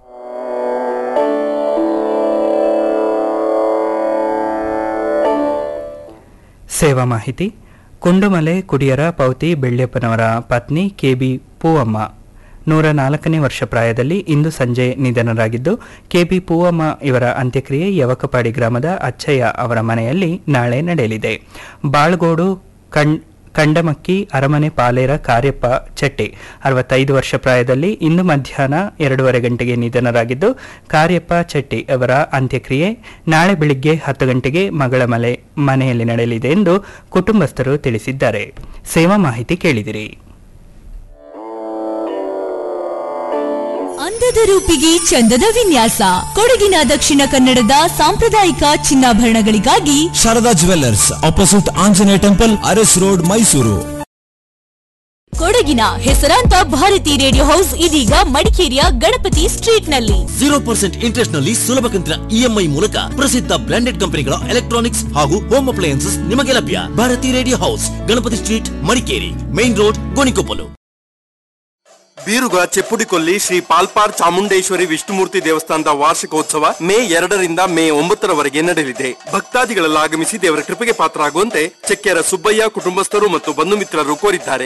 [SPEAKER 8] ಸೇವಾ ಮಾಹಿತಿ ಕುಂಡುಮಲೆ ಕುಡಿಯರ ಪೌತಿ ಬೆಳ್ಳೆಪ್ಪನವರ ಪತ್ನಿ ಕೆಬಿ ಪೂವಮ್ಮ ನೂರ ನಾಲ್ಕನೇ ವರ್ಷ ಪ್ರಾಯದಲ್ಲಿ ಇಂದು ಸಂಜೆ ನಿಧನರಾಗಿದ್ದು ಕೆಬಿ ಪೂವಮ್ಮ ಇವರ ಅಂತ್ಯಕ್ರಿಯೆ ಯವಕಪಾಡಿ ಗ್ರಾಮದ ಅಚ್ಚಯ್ಯ ಅವರ ಮನೆಯಲ್ಲಿ ನಾಳೆ ನಡೆಯಲಿದೆ ಬಾಳ್ಗೋಡು ಕಣ್ ಕಂಡಮಕ್ಕಿ ಅರಮನೆ ಪಾಲೇರ ಕಾರ್ಯಪ್ಪ ಚೆಟ್ಟಿ ಅರವತ್ತೈದು ವರ್ಷ ಪ್ರಾಯದಲ್ಲಿ ಇಂದು ಮಧ್ಯಾಹ್ನ ಎರಡೂವರೆ ಗಂಟೆಗೆ ನಿಧನರಾಗಿದ್ದು ಕಾರ್ಯಪ್ಪ ಚೆಟ್ಟಿ ಅವರ ಅಂತ್ಯಕ್ರಿಯೆ ನಾಳೆ ಬೆಳಿಗ್ಗೆ ಹತ್ತು ಗಂಟೆಗೆ ಮಗಳ ಮಲೆ ಮನೆಯಲ್ಲಿ ನಡೆಯಲಿದೆ ಎಂದು ಕುಟುಂಬಸ್ಥರು ತಿಳಿಸಿದ್ದಾರೆ ಸೇವಾ ಮಾಹಿತಿ ಕೇಳಿದಿರಿ
[SPEAKER 14] ಅಂದದ ರೂಪಿಗೆ ಚಂದದ ವಿನ್ಯಾಸ ಕೊಡಗಿನ ದಕ್ಷಿಣ ಕನ್ನಡದ ಸಾಂಪ್ರದಾಯಿಕ ಚಿನ್ನಾಭರಣಗಳಿಗಾಗಿ
[SPEAKER 15] Sharada jewellers opposite Anjaneya temple Aras road Mysuru
[SPEAKER 14] ಕೊಡಗಿನ ಹೆಸರಾಂತ ಭಾರತಿ ರೇಡಿಯೋ ಹೌಸ್ ಇದೀಗ ಮಡಿಕೇರಿಯ ಗಣಪತಿ ಸ್ಟ್ರೀಟ್ನಲ್ಲಿ
[SPEAKER 16] ಜೀರೋ ಪರ್ಸೆಂಟ್ ಇಂಟ್ರೆಸ್ಟ್ ನಲ್ಲಿ ಸುಲಭ ಕಂತಿನ ಇಎಂಐ ಮೂಲಕ ಪ್ರಸಿದ್ಧ ಬ್ರಾಂಡೆಡ್ ಕಂಪನಿಗಳ ಎಲೆಕ್ಟ್ರಾನಿಕ್ಸ್ ಹಾಗೂ ಹೋಮ್ ಅಪ್ಲಯನ್ಸಸ್ ನಿಮಗೆ ಲಭ್ಯ Bharati radio house Ganapati street Madikeri main road Gonikoppal
[SPEAKER 17] Beeruga Cheppudikolli Shri Palpar Chamundeshwari Vishnumurthy ದೇವಸ್ಥಾನದ ವಾರ್ಷಿಕೋತ್ಸವ ಮೇ ಎರಡರಿಂದ ಮೇ ಒಂಬತ್ತರವರೆಗೆ ನಡೆಯಲಿದೆ ಭಕ್ತಾದಿಗಳೆಲ್ಲ ಆಗಮಿಸಿ ದೇವರ ಕೃಪೆಗೆ ಪಾತ್ರರಾಗುವಂತೆ ಚೆಕ್ಕೆರ ಸುಬ್ಬಯ್ಯ ಕುಟುಂಬಸ್ಥರು ಮತ್ತು ಬಂಧು ಮಿತ್ರರು ಕೋರಿದ್ದಾರೆ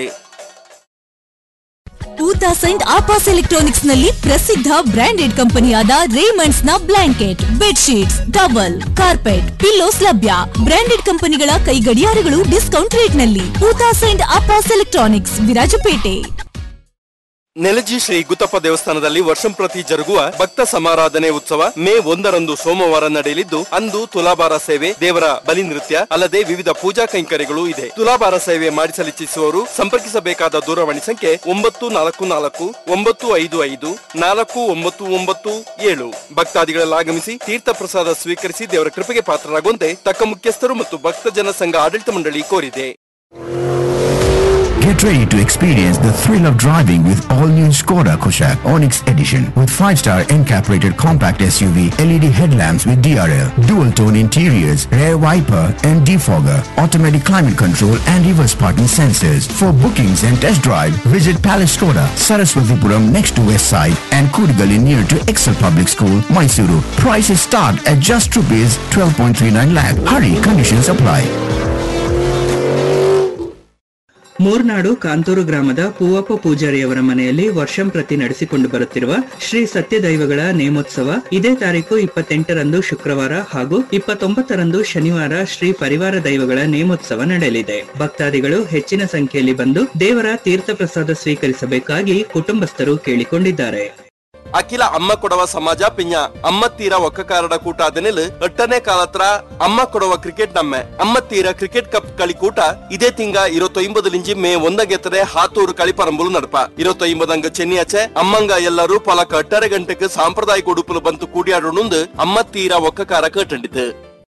[SPEAKER 14] ಊತಾ ಸೈಂಟ್ ಆಪಾಸ್ ಎಲೆಕ್ಟ್ರಾನಿಕ್ಸ್ ನಲ್ಲಿ ಪ್ರಸಿದ್ಧ ಬ್ರಾಂಡೆಡ್ ಕಂಪನಿಯಾದ ರೇಮಂಡ್ಸ್ ನ blanket bedsheets towel carpet pillows ಲಭ್ಯ ಬ್ರಾಂಡೆಡ್ ಕಂಪನಿಗಳ ಕೈ ಗಡಿಯಾರಗಳು ಡಿಸ್ಕೌಂಟ್ ರೇಟ್ ನಲ್ಲಿ ಊತಾ ಸೈಂಟ್ ಆಪಾಸ್ ಎಲೆಕ್ಟ್ರಾನಿಕ್ಸ್ ವಿರಾಜಪೇಟೆ
[SPEAKER 17] ನೆಲಜಿ ಶ್ರೀ ಗುತ್ತಪ್ಪ ದೇವಸ್ಥಾನದಲ್ಲಿ ವರ್ಷಂಪ್ರತಿ ಜರುಗುವ ಭಕ್ತ ಸಮಾರಾಧನೆ ಉತ್ಸವ ಮೇ ಒಂದರಂದು ಸೋಮವಾರ ನಡೆಯಲಿದ್ದು ಅಂದು ತುಲಾಭಾರ ಸೇವೆ ದೇವರ ಬಲಿ ನೃತ್ಯ ಅಲ್ಲದೆ ವಿವಿಧ ಪೂಜಾ ಕೈಂಕರ್ಯಗಳು ಇದೆ ತುಲಾಭಾರ ಸೇವೆ ಮಾಡಿಸಲಿಚ್ಛಿಸುವವರು ಸಂಪರ್ಕಿಸಬೇಕಾದ ದೂರವಾಣಿ ಸಂಖ್ಯೆ ಒಂಬತ್ತು ನಾಲ್ಕು ನಾಲ್ಕು ಒಂಬತ್ತು ಐದು ಐದು ನಾಲ್ಕು ಒಂಬತ್ತು ಒಂಬತ್ತು ಏಳು ಭಕ್ತಾದಿಗಳೆಲ್ಲ ಆಗಮಿಸಿ ತೀರ್ಥ ಪ್ರಸಾದ ಸ್ವೀಕರಿಸಿ ದೇವರ ಕೃಪೆಗೆ ಪಾತ್ರರಾಗುವಂತೆ ತಕ್ಕ ಮುಖ್ಯಸ್ಥರು ಮತ್ತು ಭಕ್ತ ಜನ ಸಂಘ ಆಡಳಿತ ಮಂಡಳಿ ಕೋರಿದೆ
[SPEAKER 18] Get ready to experience the thrill of driving with all-new Skoda Kushaq Onyx Edition with 5-star NCAP-rated compact SUV, LED headlamps with DRL, dual-tone interiors, rear wiper and defogger, automatic climate control and reverse parking sensors. For bookings and test drive, visit Palace Skoda, Saraswatipuram next to West Side and Kudigali near to Excel Public School, Mysuru. Prices start at just rupees 12.39 lakh. Hurry, conditions apply.
[SPEAKER 8] Murnad Kantur ಗ್ರಾಮದ ಪೂವಪ್ಪ ಪೂಜಾರಿಯವರ ಮನೆಯಲ್ಲಿ ವರ್ಷಂಪ್ರತಿ ನಡೆಸಿಕೊಂಡು ಬರುತ್ತಿರುವ ಶ್ರೀ ಸತ್ಯದೈವಗಳ ನೇಮೋತ್ಸವ ಇದೇ ತಾರೀಕು ಇಪ್ಪತ್ತೆಂಟರಂದು ಶುಕ್ರವಾರ ಹಾಗೂ ಇಪ್ಪತ್ತೊಂಬತ್ತರಂದು ಶನಿವಾರ ಶ್ರೀ ಪರಿವಾರ ದೈವಗಳ ನೇಮೋತ್ಸವ ನಡೆಯಲಿದೆ ಭಕ್ತಾದಿಗಳು ಹೆಚ್ಚಿನ ಸಂಖ್ಯೆಯಲ್ಲಿ ಬಂದು ದೇವರ ತೀರ್ಥ ಪ್ರಸಾದ ಸ್ವೀಕರಿಸಬೇಕಾಗಿ ಕುಟುಂಬಸ್ಥರು ಕೇಳಿಕೊಂಡಿದ್ದಾರೆ
[SPEAKER 17] ಅಖಿಲ ಅಮ್ಮ ಕೊಡವ ಸಮಾಜ ಪಿಂಜ ಅಮ್ಮತ್ತೀರ ಒಕ್ಕಕಾರಡ ಕೂಟ ಅದನೆಲ್ ಎಟ್ಟನೇ ಕಾಲತ್ರ ಅಮ್ಮ ಕೊಡವ ಕ್ರಿಕೆಟ್ ನಮ್ಮೆ ಅಮ್ಮತ್ತೀರ ಕ್ರಿಕೆಟ್ ಕಪ್ കളിക്കൂಟ ಇದೇ ತಿಂಗ ഇരുപത്തൊമ്പതിലിഞ്ച് മേ ഒന്നಗೆത്തರೆ ಹಾತೂರು ಕಳಿಪರಂಬುಲು ನಡಪ ഇരുപത്തൊമ്പದಂಗ ಚೆನ್ನಿಯಾಚೆ ಅಮ್ಮಂಗ ಎಲ್ಲರೂ ಪಲಕ ಎಟ್ಟರೆ ಗಂಟೆಗೆ ಸಾಂಪ್ರದಾಯಿಕ ಉಡುಪುಲು ಬಂತು ಕೂಡಿಯಾಡೋಣುಂದು ಅಮ್ಮತ್ತೀರ ಒಕ್ಕಕಾರ ಕೇಟಂಡಿತು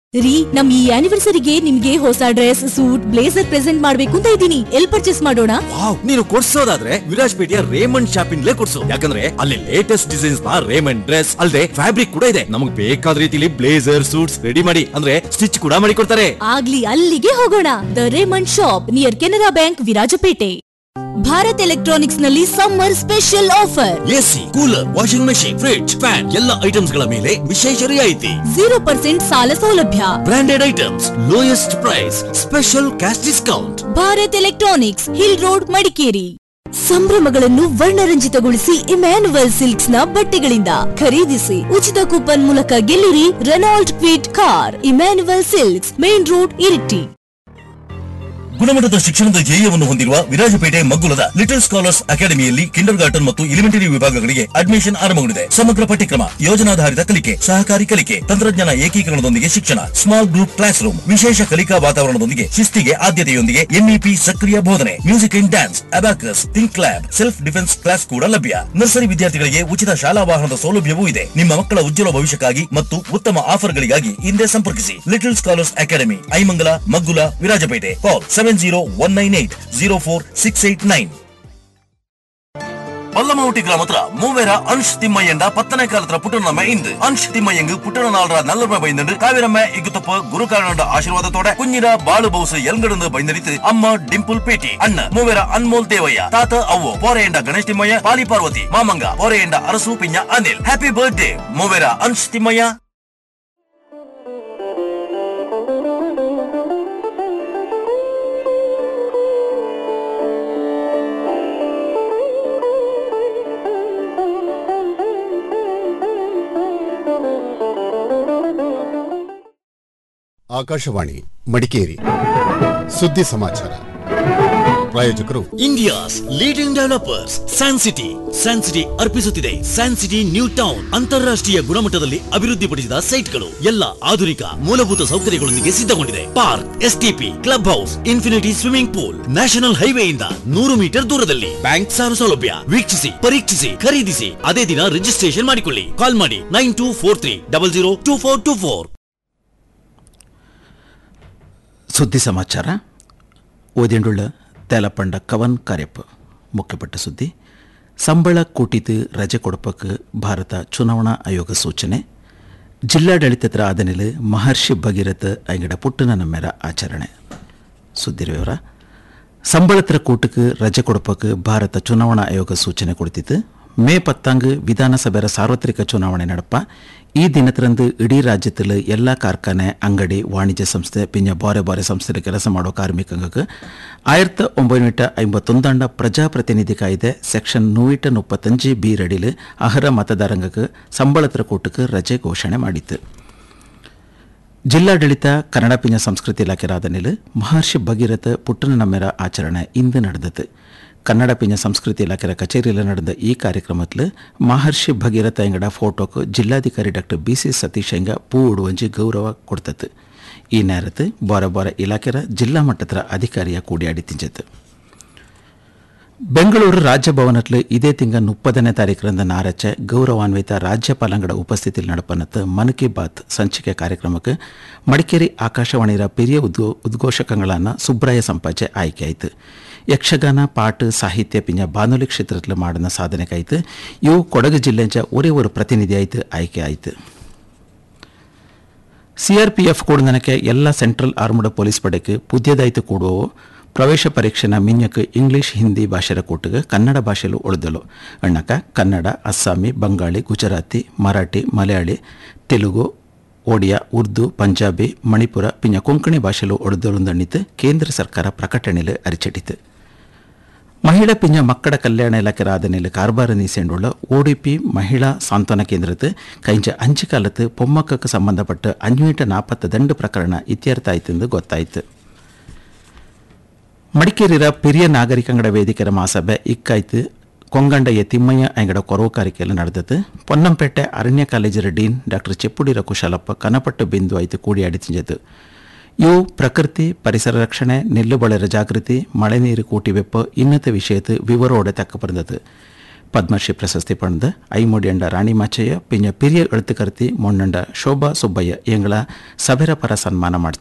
[SPEAKER 14] ರೀ ನಮ್ ಈ ಆನಿವರ್ಸರಿಗೆ ನಿಮ್ಗೆ ಹೊಸ ಡ್ರೆಸ್ ಸೂಟ್ ಬ್ಲೇಸರ್ ಪ್ರೆಸೆಂಟ್ ಮಾಡ್ಬೇಕು ಅಂತ ಇದ್ದೀನಿ ಎಲ್ ಪರ್ಚೇಸ್ ಮಾಡೋಣ
[SPEAKER 16] ವಾವ್ ನೀನು ಕೊಡ್ಸೋದಾದ್ರೆ ವಿರಾಜ್ಪೇಟೆಯ ರೇಮಂಡ್ ಶಾಪಿಂಗ್ಲೇ ಕೊಡ್ಸು ಯಾಕಂದ್ರೆ ಅಲ್ಲಿ ಲೇಟೆಸ್ಟ್ ಡಿಸೈನ್ಸ್ ನ ರೇಮಂಡ್ ಡ್ರೆಸ್ ಅಲ್ಲದೆ ಫ್ಯಾಬ್ರಿಕ್ ಕೂಡ ಇದೆ ನಮಗೆ ಬೇಕಾದ ರೀತಿಲಿ ಬ್ಲೇಸರ್ ಸೂಟ್ಸ್ ರೆಡಿ ಮಾಡಿ ಅಂದ್ರೆ ಸ್ಟಿಚ್ ಕೂಡ ಮಾಡಿ ಕೊಡ್ತಾರೆ
[SPEAKER 14] ಆಗ್ಲಿ ಅಲ್ಲಿಗೆ ಹೋಗೋಣ the Raymond shop near Canara bank Virajpet Bharat electronics ನಲ್ಲಿ summer special offer
[SPEAKER 16] AC cooler washing machine fridge fan ಎಲ್ಲ ಐಟಮ್ಸ್ ಗಳ ಮೇಲೆ ವಿಶೇಷ ರಿಯಾಯಿತಿ
[SPEAKER 14] ಜೀರೋ ಪರ್ಸೆಂಟ್ ಸಾಲ ಸೌಲಭ್ಯ
[SPEAKER 16] branded items lowest price special cash discount
[SPEAKER 14] Bharat electronics hill road Madikeri ಸಂಭ್ರಮಗಳನ್ನು ವರ್ಣರಂಜಿತಗೊಳಿಸಿ ಇಮ್ಯಾನುವಲ್ ಸಿಲ್ಕ್ಸ್ ನ ಬಟ್ಟೆಗಳಿಂದ ಖರೀದಿಸಿ ಉಚಿತ ಕೂಪನ್ ಮೂಲಕ ಗೆಲ್ಲಿರಿ Renault Kwid car Emmanuel silks main road Iritty
[SPEAKER 16] ಗುಣಮಟ್ಟದ ಶಿಕ್ಷಣದ ಧ್ಯೇಯವನ್ನು ಹೊಂದಿರುವ ವಿರಾಜಪೇಟೆ ಮಗ್ಗುಲದ ಲಿಟಲ್ ಸ್ಕಾಲರ್ಸ್ ಅಕಾಡೆಮಿಯಲ್ಲಿ ಕಿಂಡರ್ ಗಾರ್ಟನ್ ಮತ್ತು ಎಲಿಮೆಂಟರಿ ವಿಭಾಗಗಳಿಗೆ ಅಡ್ಮಿಷನ್ ಆರಂಭಗೊಂಡಿದೆ ಸಮಗ್ರ ಪಠ್ಯಕ್ರಮ ಯೋಜನಾಧಾರಿತ ಕಲಿಕೆ ಸಹಕಾರಿ ಕಲಿಕೆ ತಂತ್ರಜ್ಞಾನ ಏಕೀಕರಣದೊಂದಿಗೆ ಶಿಕ್ಷಣ ಸ್ಮಾಲ್ ಗ್ರೂಪ್ ಕ್ಲಾಸ್ ರೂಮ್ ವಿಶೇಷ ಕಲಿಕಾ ವಾತಾವರಣದೊಂದಿಗೆ ಶಿಸ್ತಿಗೆ ಆದ್ಯತೆಯೊಂದಿಗೆ ಎಂಇಪಿ ಸಕ್ರಿಯ ಬೋಧನೆ music and dance abacus think lab self defence class ಕೂಡ ಲಭ್ಯ ನರ್ಸರಿ ವಿದ್ಯಾರ್ಥಿಗಳಿಗೆ ಉಚಿತ ಶಾಲಾ ವಾಹನದ ಸೌಲಭ್ಯವೂ ಇದೆ ನಿಮ್ಮ ಮಕ್ಕಳ ಉಜ್ವಲ ಭವಿಷ್ಯಕ್ಕಾಗಿ ಮತ್ತು ಉತ್ತಮ ಆಫರ್ಗಳಿಗಾಗಿ ಹಿಂದೆ ಸಂಪರ್ಕಿಸಿ little scholars academy Aimangala Maggula Virajpet call seven zero one nine eight zero four six eight nine பல்லமவுட்டி கிராமத்துல மூவேரா அன்ஷ் திம்மையண்ட பத்தனை காலத்துல புட்டணம இந்து அன்ஷ் திம்மையங்கு புட்டண நாளர நல்ல பயந்து காவிரம்ம இகுத்தப்ப குருகாரனோட ஆசீர்வாதத்தோட குஞ்சிர பாலு பவுஸ் எல்கடந்து பயந்தடித்து அம்மா டிம்பிள் பேட்டி அண்ண மூவேர அன்மோல் தேவையா தாத்த அவ்வோ போரையண்ட கணேஷ் திம்மைய பாலி பார்வதி மாமங்க போரையண்ட அரசு பிஞ்ச அனில் ஹாப்பி பர்த்டே மூவேர அன்ஷ் திம்மையா
[SPEAKER 19] ಆಕಾಶವಾಣಿ ಮಡಿಕೇರಿ ಸುದ್ದಿ ಸಮಾಚಾರ ಪ್ರಾಯೋಜಕರು
[SPEAKER 16] India's leading developers San City San City ಅರ್ಪಿಸುತ್ತಿದೆ ಸ್ಯಾನ್ ಸಿಟಿ ನ್ಯೂ ಟೌನ್ ಅಂತಾರಾಷ್ಟ್ರೀಯ ಗುಣಮಟ್ಟದಲ್ಲಿ ಅಭಿವೃದ್ಧಿಪಡಿಸಿದ ಸೈಟ್ಗಳು ಎಲ್ಲ ಆಧುನಿಕ ಮೂಲಭೂತ ಸೌಕರ್ಯಗಳೊಂದಿಗೆ ಸಿದ್ಧಗೊಂಡಿದೆ park STP club house infinity swimming pool national ಹೈವೇಯಿಂದ ನೂರು ಮೀಟರ್ ದೂರದಲ್ಲಿ ಬ್ಯಾಂಕ್ ಸಾಲ ಸೌಲಭ್ಯ ವೀಕ್ಷಿಸಿ ಪರೀಕ್ಷಿಸಿ ಖರೀದಿಸಿ ಅದೇ ದಿನ ರಿಜಿಸ್ಟ್ರೇಷನ್ ಮಾಡಿಕೊಳ್ಳಿ ಕಾಲ್ ಮಾಡಿ nine two four three double zero two four two four
[SPEAKER 20] ಸುದ್ದಿ ಸಮಾಚಾರ ಓದಿಂಡುಳ್ಳ ತೇಲಪಂಡ ಕವನ್ ಕಾರ್ಯಪ್ಪ ಮುಖ್ಯಪಟ್ಟ ಸುದ್ದಿ ಸಂಬಳ ಕೂಟಿತು ರಜೆ ಕೊಡಪಕ್ಕೆ ಭಾರತ ಚುನಾವಣಾ ಆಯೋಗ ಸೂಚನೆ ಜಿಲ್ಲಾಡಳಿತದ ಆದನಿಲು ಮಹರ್ಷಿ ಭಗೀರಥ ಐಂಗಡ ಪುಟ್ಟನ ನಮ್ಮೆರ ಆಚರಣೆ ಸುದ್ದಿ ವಿವರ ಸಂಬಳತ್ರ ಕೂಟಕ್ಕೆ ರಜೆ ಕೊಡಪಕ್ಕೆ ಭಾರತ ಚುನಾವಣಾ ಆಯೋಗ ಸೂಚನೆ ಕೊಡ್ತಿತ್ತು ಮೇ ಪತ್ತಾಂಗ್ ವಿಧಾನಸಭೆರ ಸಾರ್ವತ್ರಿಕ ಚುನಾವಣೆ ನಡಪ ಈ ದಿನದಂದು ಇಡೀ ರಾಜ್ಯದಲ್ಲಿ ಎಲ್ಲ ಕಾರ್ಖಾನೆ ಅಂಗಡಿ ವಾಣಿಜ್ಯ ಸಂಸ್ಥೆ ಪಿಂಜ ಬಾರೆ ಬಾರೆ ಸಂಸ್ಥೆಯಲ್ಲಿ ಕೆಲಸ ಮಾಡೋ ಕಾರ್ಮಿಕಂಗಕ್ಕೆ ಆயிரத்து ಒಂಬೈನೂಟ ಐಂಬತ್ತೊಂದಾಂಡ ಪ್ರಜಾಪ್ರತಿನಿಧಿ ಕಾಯ್ದೆ ಸೆಕ್ಷನ್ ನೂಯಿಟ ಮುಪ್ಪತ್ತಂಜು ಬಿ ರಡಿಲು ಅರ್ಹ ಮತದಾರಂಗಕ್ಕೆ ಸಂಬಳತ್ರ ಕೂಟಕ್ಕೆ ರಜೆ ಘೋಷಣೆ ಮಾಡಿತ್ತು ಜಿಲ್ಲಾಡಳಿತ ಕನ್ನಡ ಪಿಂಜ ಸಂಸ್ಕೃತಿ ಇಲಾಖೆ ರಾಧನಿಲು ಮಹರ್ಷಿ ಭಗೀರಥ ಪುಟ್ಟನ ನಮ್ಮೆರ ಆಚರಣೆ ಇಂದು ನಡೆದತು ಕನ್ನಡ ಪಿಂಜ ಸಂಸ್ಕೃತಿ ಇಲಾಖೆ ಕಚೇರಿಯಲ್ಲಿ ನಡೆದ ಈ ಕಾರ್ಯಕ್ರಮದಲ್ಲಿ ಮಹರ್ಷಿ ಭಗೀರಥ ಎಂಗಡ ಫೋಟೋಕ್ಕೆ ಜಿಲ್ಲಾಧಿಕಾರಿ ಡಾಕ್ಟರ್ ಬಿ ಸಿ ಸತೀಶ್ ಎಂಗ ಪೂ ಉಡುವಂಜಿ ಗೌರವ ಕೊಡ್ತತ್ತು ಈ ನೇರತ್ತು ಬಾರ ಬಾರ ಇಲಾಖೆರ ಜಿಲ್ಲಾ ಮಟ್ಟದ ಅಧಿಕಾರಿಯ ಕೂಡಿಯಾಡಿ ತಿಂಜತ್ತು ಬೆಂಗಳೂರು ರಾಜ್ಯಭವನದಲ್ಲಿ ಇದೇ ತಿಂಗ ಮುಪ್ಪದನೇ ತಾರೀಕರಿಂದ ನಾರಚ್ಚೆ ಗೌರವಾನ್ವಿತ ರಾಜ್ಯಪಾಲಂಗಡ ಉಪಸ್ಥಿತಿಯಲ್ಲಿ ನಡಪನತ್ತು ಮನ್ ಕಿ ಬಾತ್ ಸಂಚಿಕೆ ಕಾರ್ಯಕ್ರಮಕ್ಕೆ ಮಡಿಕೇರಿ ಆಕಾಶವಾಣಿಯ ಪಿರಿಯ ಉದ್ಗೋ ಉದ್ಘೋಷಕಗಳನ್ನ ಸುಬ್ರಾಯ ಸಂಪಾಜೆ ಆಯ್ಕೆಯಾಯಿತು ಯಕ್ಷಗಾನ ಪಾಟ್ ಸಾಹಿತ್ಯ ಪಿಂಜ ಬಾನುಲಿ ಕ್ಷೇತ್ರದಲ್ಲಿ ಮಾಡಿದ ಸಾಧನೆಗಾಯಿತು ಇವು ಕೊಡಗು ಜಿಲ್ಲೆಂಚ ಒರೇ ಒಂದು ಪ್ರತಿನಿಧಿ ಆಯಿತು ಆಯ್ಕೆ ಆಯಿತು ಸಿಆರ್ಪಿಎಫ್ ಕೂಡನಕ್ಕೆ ಎಲ್ಲ ಸೆಂಟ್ರಲ್ ಆರ್ಮಡ್ ಪೊಲೀಸ್ ಪಡೆಗೆ ಪುದ್ಯದಾಯಿತು ಕೂಡುವವು ಪ್ರವೇಶ ಪರೀಕ್ಷೆನ ಮಿನ್ಯಕ್ಕೆ ಇಂಗ್ಲಿಷ್ ಹಿಂದಿ ಭಾಷೆರ ಕೂಟಿಗೆ ಕನ್ನಡ ಭಾಷೆಲು ಉಳಿದಲು ಅಣ್ಣಕ ಕನ್ನಡ ಅಸ್ಸಾಮಿ ಬಂಗಾಳಿ ಗುಜರಾತಿ ಮರಾಠಿ ಮಲಯಾಳಿ ತೆಲುಗು ಒಡಿಯಾ ಉರ್ದು ಪಂಜಾಬಿ ಮಣಿಪುರ ಪಿಂಜ ಕೊಂಕಣಿ ಭಾಷೆಲು ಒಡೆದೊಂದಣ್ಣಿತು ಕೇಂದ್ರ ಸರ್ಕಾರ ಪ್ರಕಟಣೆಲು ಅರಿಚಿಟ್ಟಿತು ಮಹಿಳಾ ಪಿಂಜ ಮಕ್ಕಳ ಕಲ್ಯಾಣ ಇಲಾಖೆ ರಾಧನೆಯಲ್ಲಿ ಕಾರ್ಬಾರ ನೀಸೆಂಡುಳ್ಳ ಓಡಿಪಿ ಮಹಿಳಾ ಸಾಂತ್ವನ ಕೇಂದ್ರத்து ಕೈಂಚ ಅಂಚು ಕಾಲത്ത് பொம்மக்கக்கு ಸಂಬಂಧಪಟ್ಟ ಅನ್ವೀಟ ನಾಪತ್ತ ದಂಡು ಪ್ರಕರಣ ಇತ್ಯರ್ಥ ಆಯ್ತೆಂದು ಗೊತ್ತಾಯಿತು ಮಡಿಕೇರಿರ ಪಿರಿಯ ನಾಗರಿಕಂಗಡ ವೇದಿಕೆರ ಮಹಾಸಭೆ ಇಕ್ಕಾಯ್ತು ಕೊಂಗಂಡಯ್ಯ ತಿಮ್ಮಯ್ಯ ಅಂಗಡ ಕೊರವುಕಾರಿಕೆಯಲ್ಲಿ ನಡೆದದ್ದು ಪೊನ್ನಂಪೇಟೆ ಅರಣ್ಯ ಕಾಲೇಜರ ಡೀನ್ ಡಾಕ್ಟರ್ ಚೆಪ್ಪುಡಿರ ಕುಶಲಪ್ಪ ಕನಪಟ್ಟು ಬಿಂದು ಆಯ್ತು ಕೂಡಿಯಾಡಿ ತಿಂಜತು ಇವು ಪ್ರಕೃತಿ ಪರಿಸರ ರಕ್ಷಣೆ ನೆಲ್ಲು ಬಳೆರ ಜಾಗೃತಿ ಮಳೆ ನೀರು ಕೂಟಿ ವೆಪ್ಪ ಇನ್ನತ ವಿಷಯத்து ವಿವರೋಡೆ ತಕ್ಕ ಬಂದது ಪದ್ಮಶ್ರೀ ಪ್ರಶಸ್ತಿ ಪಡೆದ ಐಮುಡಿಯಂಡ ರಾಣಿ ಮಾಚಯ್ಯ ಪಿಂಜ ಪಿರಿಯ ಎಳುತ್ತುಕರ್ತಿ ಮೊನ್ನಂಡ ಶೋಭಾ ಸುಬ್ಬಯ್ಯ ಎಂಗಳ ಸಭೆರ ಪರ ಸನ್ಮಾನ ಮಾಡ್ತು